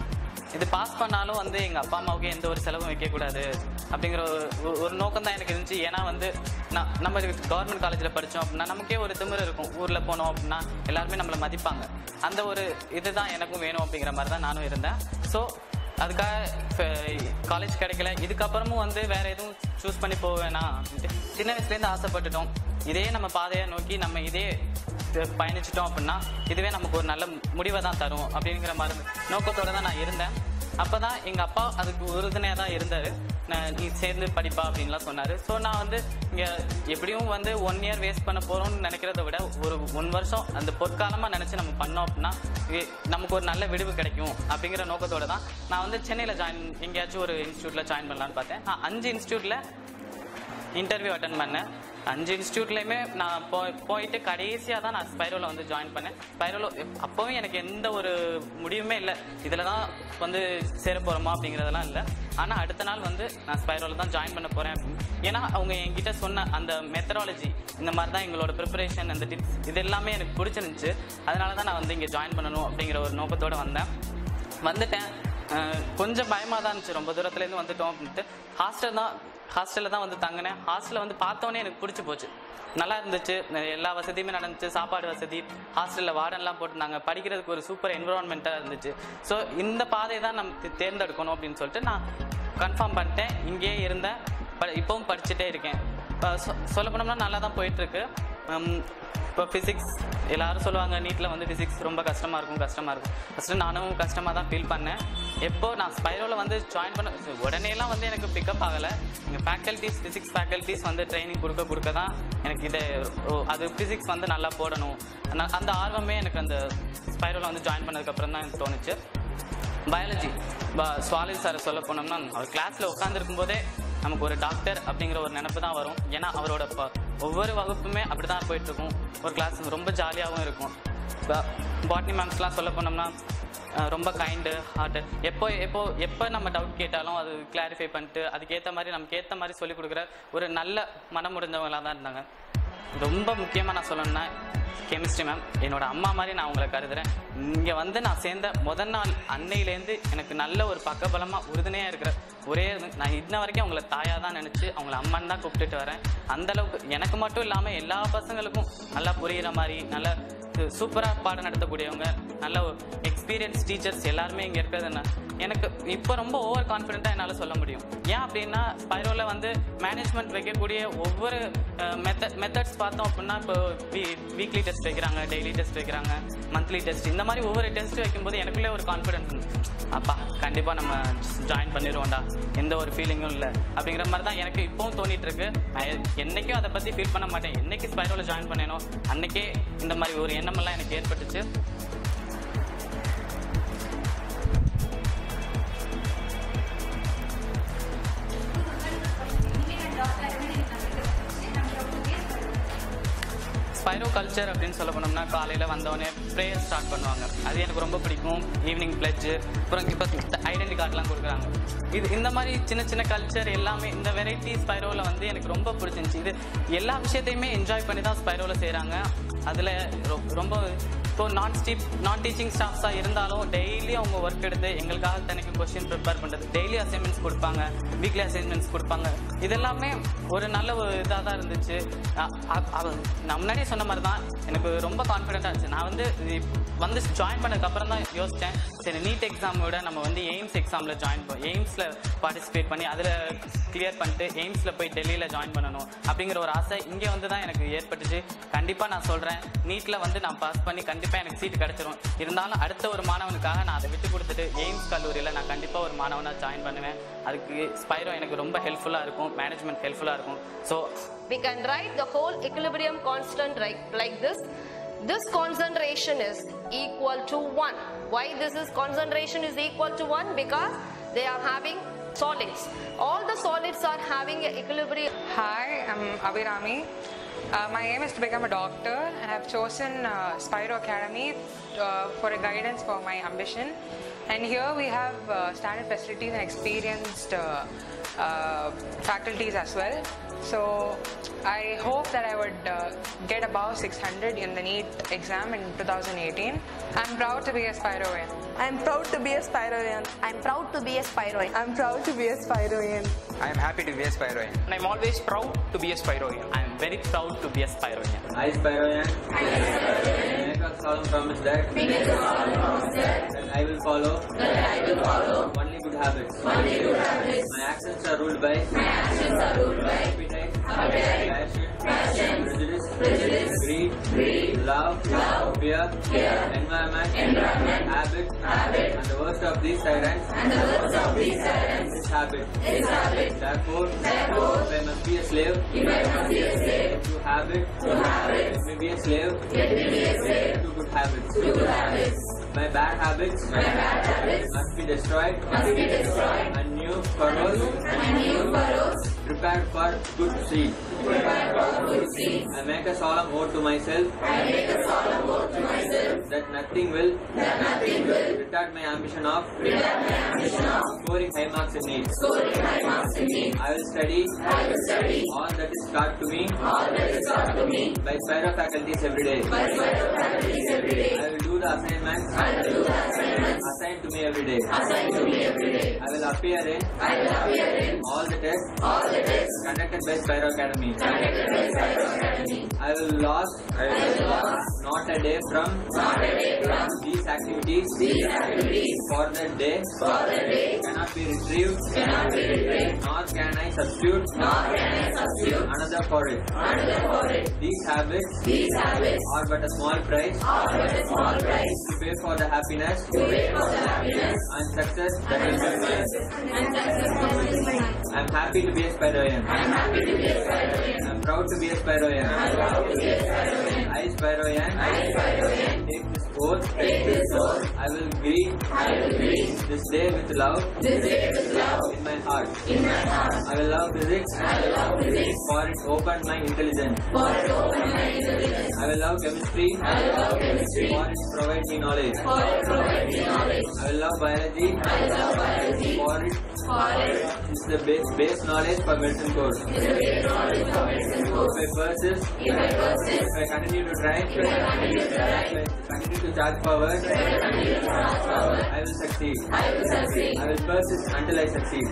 Speaker 12: இது பாஸ் பண்ணாலும் வந்து எங்கள் அப்பா அம்மாவுக்கு எந்த ஒரு செலவும் வைக்கக்கூடாது அப்படிங்கிற ஒரு- ஒரு- ஒரு நோக்கம் தான் எனக்கு இருந்துச்சு ஏன்னா வந்து நான் நம்ம கவர்மெண்ட் காலேஜில் படித்தோம் அப்படின்னா நமக்கே ஒரு திமிரு இருக்கும் ஊரில் போனோம் அப்படின்னா எல்லாருமே நம்மளை மதிப்பாங்க அந்த ஒரு இதுதான் எனக்கும் வேணும் அப்படிங்கிற மாதிரி தான் நானும் இருந்தேன் ஸோ அதுக்காக காலேஜ் கிடைக்கல இதுக்கப்புறமும் வந்து வேற எதுவும் சூஸ் பண்ணி போக வேணாம் அப்படின்ட்டு சின்ன வயசுலேருந்து ஆசைப்பட்டுட்டோம் இதே நம்ம பாதையை நோக்கி நம்ம இதே பயணிச்சிட்டோம் அப்படின்னா இதுவே நமக்கு ஒரு நல்ல முடிவை தான் தரும் அப்படிங்கிற மாதிரி நோக்கத்தோட தான் நான் இருந்தேன் அப்பதான் எங்க அப்பா அதுக்கு உறுதுணையாக தான் இருந்தாரு நான் நீ சேர்ந்து படிப்பா அப்படின்லாம் சொன்னாரு ஸோ நான் வந்து இங்க எப்படியும் வந்து ஒன் இயர் வேஸ்ட் பண்ண போறோம்னு நினைக்கிறத விட ஒரு ஒன் வருஷம் அந்த பொற்காலமா நினைச்சு நம்ம பண்ணோம் அப்படின்னா இது நமக்கு ஒரு நல்ல விடுவு கிடைக்கும் அப்படிங்கிற நோக்கத்தோட தான் நான் வந்து சென்னையில் ஜாயின் எங்கேயாச்சும் ஒரு இன்ஸ்டியூட்ல ஜாயின் பண்ணலான்னு பார்த்தேன் நான் அஞ்சு இன்ஸ்டியூட்ல இன்டர்வியூ அட்டன் பண்ணேன் அஞ்சு இன்ஸ்டியூட்லையுமே நான் போய் போயிட்டு கடைசியாக தான் நான் ஸ்பைரோவில் வந்து ஜாயின் பண்ணேன் ஸ்பைரோல அப்போவும் எனக்கு எந்த ஒரு முடிவுமே இல்லை இதில் தான் வந்து சேர போகிறோமா அப்படிங்கிறதெல்லாம் இல்லை ஆனால் அடுத்த நாள் வந்து நான் ஸ்பைரோவில் தான் ஜாயின் பண்ண போகிறேன் ஏன்னா அவங்க என்கிட்ட சொன்ன அந்த மெத்தடாலஜி இந்த மாதிரி தான் எங்களோட ப்ரிப்பரேஷன் அந்த டிப்ஸ் இது எல்லாமே எனக்கு பிடிச்சிருந்துச்சு அதனால தான் நான் வந்து இங்கே ஜாயின் பண்ணணும் அப்படிங்கிற ஒரு நோக்கத்தோடு வந்தேன் வந்துட்டேன் அஹ் கொஞ்சம் பயமாக தான் இருந்துச்சு ரொம்ப தூரத்துலேருந்து வந்துட்டோம் அப்படின்ட்டு ஹாஸ்டல் தான் ஹாஸ்டலில் தான் வந்து தங்கினேன் ஹாஸ்டலில் வந்து பார்த்தோன்னே எனக்கு பிடிச்சி போச்சு நல்லா இருந்துச்சு அஹ் எல்லா வசதியுமே நடந்துச்சு சாப்பாடு வசதி ஹாஸ்டலில் வார்டன்லாம் போட்டுருந்தாங்க படிக்கிறதுக்கு ஒரு சூப்பர் என்விரான்மெண்ட்டாக இருந்துச்சு ஸோ இந்த பாதையை தான் நம்ம தே- தேர்ந்தெடுக்கணும் அப்படின்னு சொல்லிட்டு நான் கன்ஃபார்ம் பண்ணிட்டேன் இங்கேயே இருந்தேன் ப- இப்போவும் படிச்சுட்டே இருக்கேன் சொல்ல போனோம்னா நல்லா தான் போயிட்டுருக்கு இப்போ ஃபிசிக்ஸ் எல்லாரும் சொல்லுவாங்க நீட்டில் வந்து ஃபிசிக்ஸ் ரொம்ப கஷ்டமாக இருக்கும் கஷ்டமாக இருக்கும் ஃபஸ்ட்டு நானும் கஷ்டமாக தான் ஃபீல் பண்ணேன் எப்போ நான் ஸ்பைரோவில் வந்து ஜாயின் பண்ண உடனேலாம் வந்து எனக்கு பிக்கப் ஆகலை எங்கள் ஃபேக்கல்ட்டிஸ் ஃபிசிக்ஸ் ஃபேக்கல்ட்டிஸ் வந்து ட்ரைனிங் கொடுக்க கொடுக்க தான் எனக்கு இதை ஓ, அது ஃபிசிக்ஸ் வந்து நல்லா போடணும் அந்த- அந்த ஆர்வமே எனக்கு அந்த ஸ்பைரோவில் வந்து ஜாயின் பண்ணதுக்கப்புறம் தான் எனக்கு தோணுச்சு பயாலஜி சுவாலி சார் சொல்ல போனோம்னா அவர் கிளாஸில் உட்காந்துருக்கும் போதே நமக்கு ஒரு டாக்டர் அப்படிங்கிற ஒரு நினப்பு தான் வரும் ஏன்னா அவரோட ப- ஒவ்வொரு வகுப்புமே அப்படி தான் போயிட்டு இருக்கும் ஒரு கிளாஸ் ரொம்ப ஜாலியாகவும் இருக்கும் பாட்னி மேம்ஸ்லாம் சொல்ல போனோம்னா அஹ், ரொம்ப கைண்டு ஹார்ட் எப்போ எப்போ எப்போ நம்ம டவுட் கேட்டாலும் அது கிளாரிஃபை பண்ணிட்டு அதுக்கேற்ற மாதிரி நமக்கு ஏற்ற மாதிரி சொல்லிக் கொடுக்குற ஒரு நல்ல மனம் முடிஞ்சவங்களாக தான் இருந்தாங்க ரொம்ப முக்கியமாக நான் சொல்லணும்னா கெமிஸ்ட்ரி மேம் என்னோட அம்மா மாதிரி நான் உங்களை கருதுறேன் இங்கே வந்து நான் சேர்ந்த முதல் நாள் அன்னையிலேருந்து எனக்கு நல்ல ஒரு பக்கபலமாக உறுதுணையாக இருக்கிற ஒரே இது, நான் இன்ன வரைக்கும் அவங்கள தாயாக தான் நினச்சி அவங்கள அம்மன் தான் கூப்பிட்டுட்டு வரேன் அந்த அளவுக்கு எனக்கு மட்டும் இல்லாமல் எல்லா பசங்களுக்கும் நல்லா புரிகிற மாதிரி நல்ல சூப்பராக பாடம் நடத்தக்கூடியவங்க நல்ல எக்ஸ்பீரியன்ஸ் டீச்சர்ஸ் எல்லாருமே இங்கே இருக்கிறதுனா எனக்கு இப்போ ரொம்ப ஓவர் கான்ஃபிடென்ட்டாக என்னால் சொல்ல முடியும் ஏன் அப்படின்னா ஸ்பைரோவில் வந்து மேனேஜ்மெண்ட் வைக்கக்கூடிய ஒவ்வொரு மெத்தட் மெத்தட்ஸ் பார்த்தோம் அப்படின்னா இப்போ வீக்லி டெஸ்ட் வைக்கிறாங்க டெய்லி டெஸ்ட் வைக்கிறாங்க மந்த்லி டெஸ்ட் இந்த மாதிரி ஒவ்வொரு டெஸ்ட் வைக்கும்போது எனக்குள்ளே ஒரு கான்ஃபிடென்ஸ் அப்பா கண்டிப்பாக நம்ம ஜாயின் பண்ணிடுவோம்டா எந்த ஒரு ஃபீலிங்கும் இல்லை அப்படிங்கிற மாதிரி தான் எனக்கு இப்போவும் தோணிட்டு இருக்கு நான் எ- என்னைக்கும் அதை பற்றி ஃபீல் பண்ண மாட்டேன் என்னைக்கு ஸ்பைரோவில் ஜாயின் பண்ணேனோ அன்னைக்கே இந்த மாதிரி ஒரு எண்ணமெல்லாம் எனக்கு ஏற்பட்டுச்சு ஸ்பைரோ கல்ச்சர் அப்படின்னு சொல்ல போனோம்னா காலையில் வந்தவொடனே ப்ரேயர் ஸ்டார்ட் பண்ணுவாங்க அது எனக்கு ரொம்ப பிடிக்கும் ஈவினிங் பிளட்ஜு அப்புறம் இப்போ ஐடென்டி கார்டெலாம் கொடுக்குறாங்க இது இந்த மாதிரி சின்ன சின்ன கல்ச்சர் எல்லாமே இந்த வெரைட்டி ஸ்பைரோவில் வந்து எனக்கு ரொம்ப பிடிச்சிருந்துச்சு இது எல்லா விஷயத்தையுமே என்ஜாய் பண்ணி தான் ஸ்பைரோவில் செய்கிறாங்க அதில் ரொம்ப இப்போ நான் ஸ்டீப் நான் டீச்சிங் ஸ்டாஃப்ஸாக இருந்தாலும் டெய்லி அவங்க ஒர்க் எடுத்து எங்களுக்காக தனிக்கு கொஸ்டின் ப்ரிப்பேர் பண்ணுறது டெய்லி அசைன்மெண்ட்ஸ் கொடுப்பாங்க வீக்லி அசைன்மெண்ட்ஸ் கொடுப்பாங்க இதெல்லாமே ஒரு நல்ல ஒரு இதாக தான் இருந்துச்சு அ- அ- அவ- நான் முன்னாடியே சொன்ன மாதிரி தான் எனக்கு ரொம்ப கான்ஃபிடென்ட்டாக இருந்துச்சு நான் வந்து இது வந்து ஜாயின் பண்ணதுக்கப்புறம் தான் யோசித்தேன் சரி நீட் எக்ஸாம் விட நம்ம வந்து எய்ம்ஸ் எக்ஸாமில் ஜாயின் பண்ண எய்ம்ஸில் பார்ட்டிசிபேட் பண்ணி அதில் கிளியர் பண்ணிட்டு எய்ம்ஸில் போய் டெல்லியில் ஜாயின் பண்ணணும் அப்படிங்கிற ஒரு ஆசை இங்கே வந்து தான் எனக்கு ஏற்பட்டுச்சு கண்டிப்பாக நான் சொல்கிறேன் நீட்டில் வந்து நான் பாஸ் பண்ணி கண்டிப்பாக எனக்கு சீட் கிடச்சிரும் இருந்தாலும் அடுத்த ஒரு மாணவனுக்காக நான் அதை விட்டு கொடுத்துட்டு எய்ம்ஸ் கல்லூரியில் நான் கண்டிப்பாக ஒரு மாணவனாக ஜாயின் பண்ணுவேன் அதுக்கு ஸ்பைரோ எனக்கு ரொம்ப ஹெல்ப்ஃபுல்லாக இருக்கும் மேனேஜ்மெண்ட் ஹெல்ப்ஃபுல்லாக இருக்கும் so
Speaker 13: We can write the whole equilibrium constant like, like this. This concentration is equal to 1. Why this is concentration is equal to 1? Because they are having solids. All the solids are having a equilibrium.
Speaker 14: Hi, I'm Abhirami. Uh, my aim is to become a doctor, and I've chosen uh, Spiro Academy uh, for a guidance for my ambition. And here we have uh, standard facilities and experienced uh, uh, faculties as well. So I hope that I would uh, get above 600 in the NEET exam in 2018. I'm proud to be a Spiroian.
Speaker 6: I'm proud to be a Spiroian.
Speaker 9: I'm proud to be a Spiroian.
Speaker 6: I'm proud to be a Spiroian.
Speaker 11: I am happy to be a Spiroian.
Speaker 7: And I'm always proud to be a Spiroian.
Speaker 12: I'm very proud to be a Spiroian.
Speaker 15: I, Spiroian, make a solemn promise that, that I will follow, only good habits. My actions are ruled by, appetite, passion, prejudice, greed, love, fear, environment, habit, and the worst of these tyrants is habit. Therefore, if I must be a slave, to habit, let me be a slave to good habits. My bad habits, must be destroyed, and new furrows prepared for good seed. I make a solemn oath to myself that nothing will retard my ambition of scoring high marks in NEET. I will study all that is taught to me by Spiro faculties every day. I will do the assignments assigned to me every day. I will appear in all the tests conducted by Spiro Academy. I will lose not a day from these activities for the day cannot be retrieved nor can I substitute another for it. These habits are but a small price to pay for the happiness and success that will be mine. I'm happy to be a Spiroian. I'm proud to be a Spiroian. I, Spiroian, take this oath. I will greet this day with love in my heart. I will love physics for it opened my intelligence. I will love chemistry for it provides me knowledge. I will love biology for it is the base, base knowledge for medicine course. If I persist, if I continue to try, if I continue to charge forward, I will succeed. I will persist until I succeed.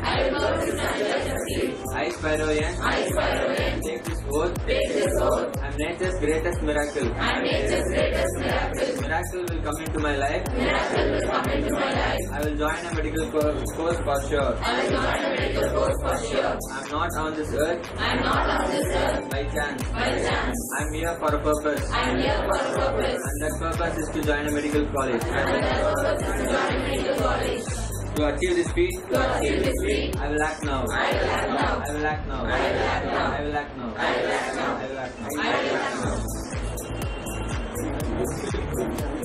Speaker 15: I, Spiroian, take this oath. I am nature's greatest miracle. Miracle will come into my life. I will join a medical co- course for sure. I am not on this earth. By chance. I am here for a purpose. And that purpose is to join a medical college. To achieve this feat, I will act now. I will act now. I will act now. I will act now. I will act now.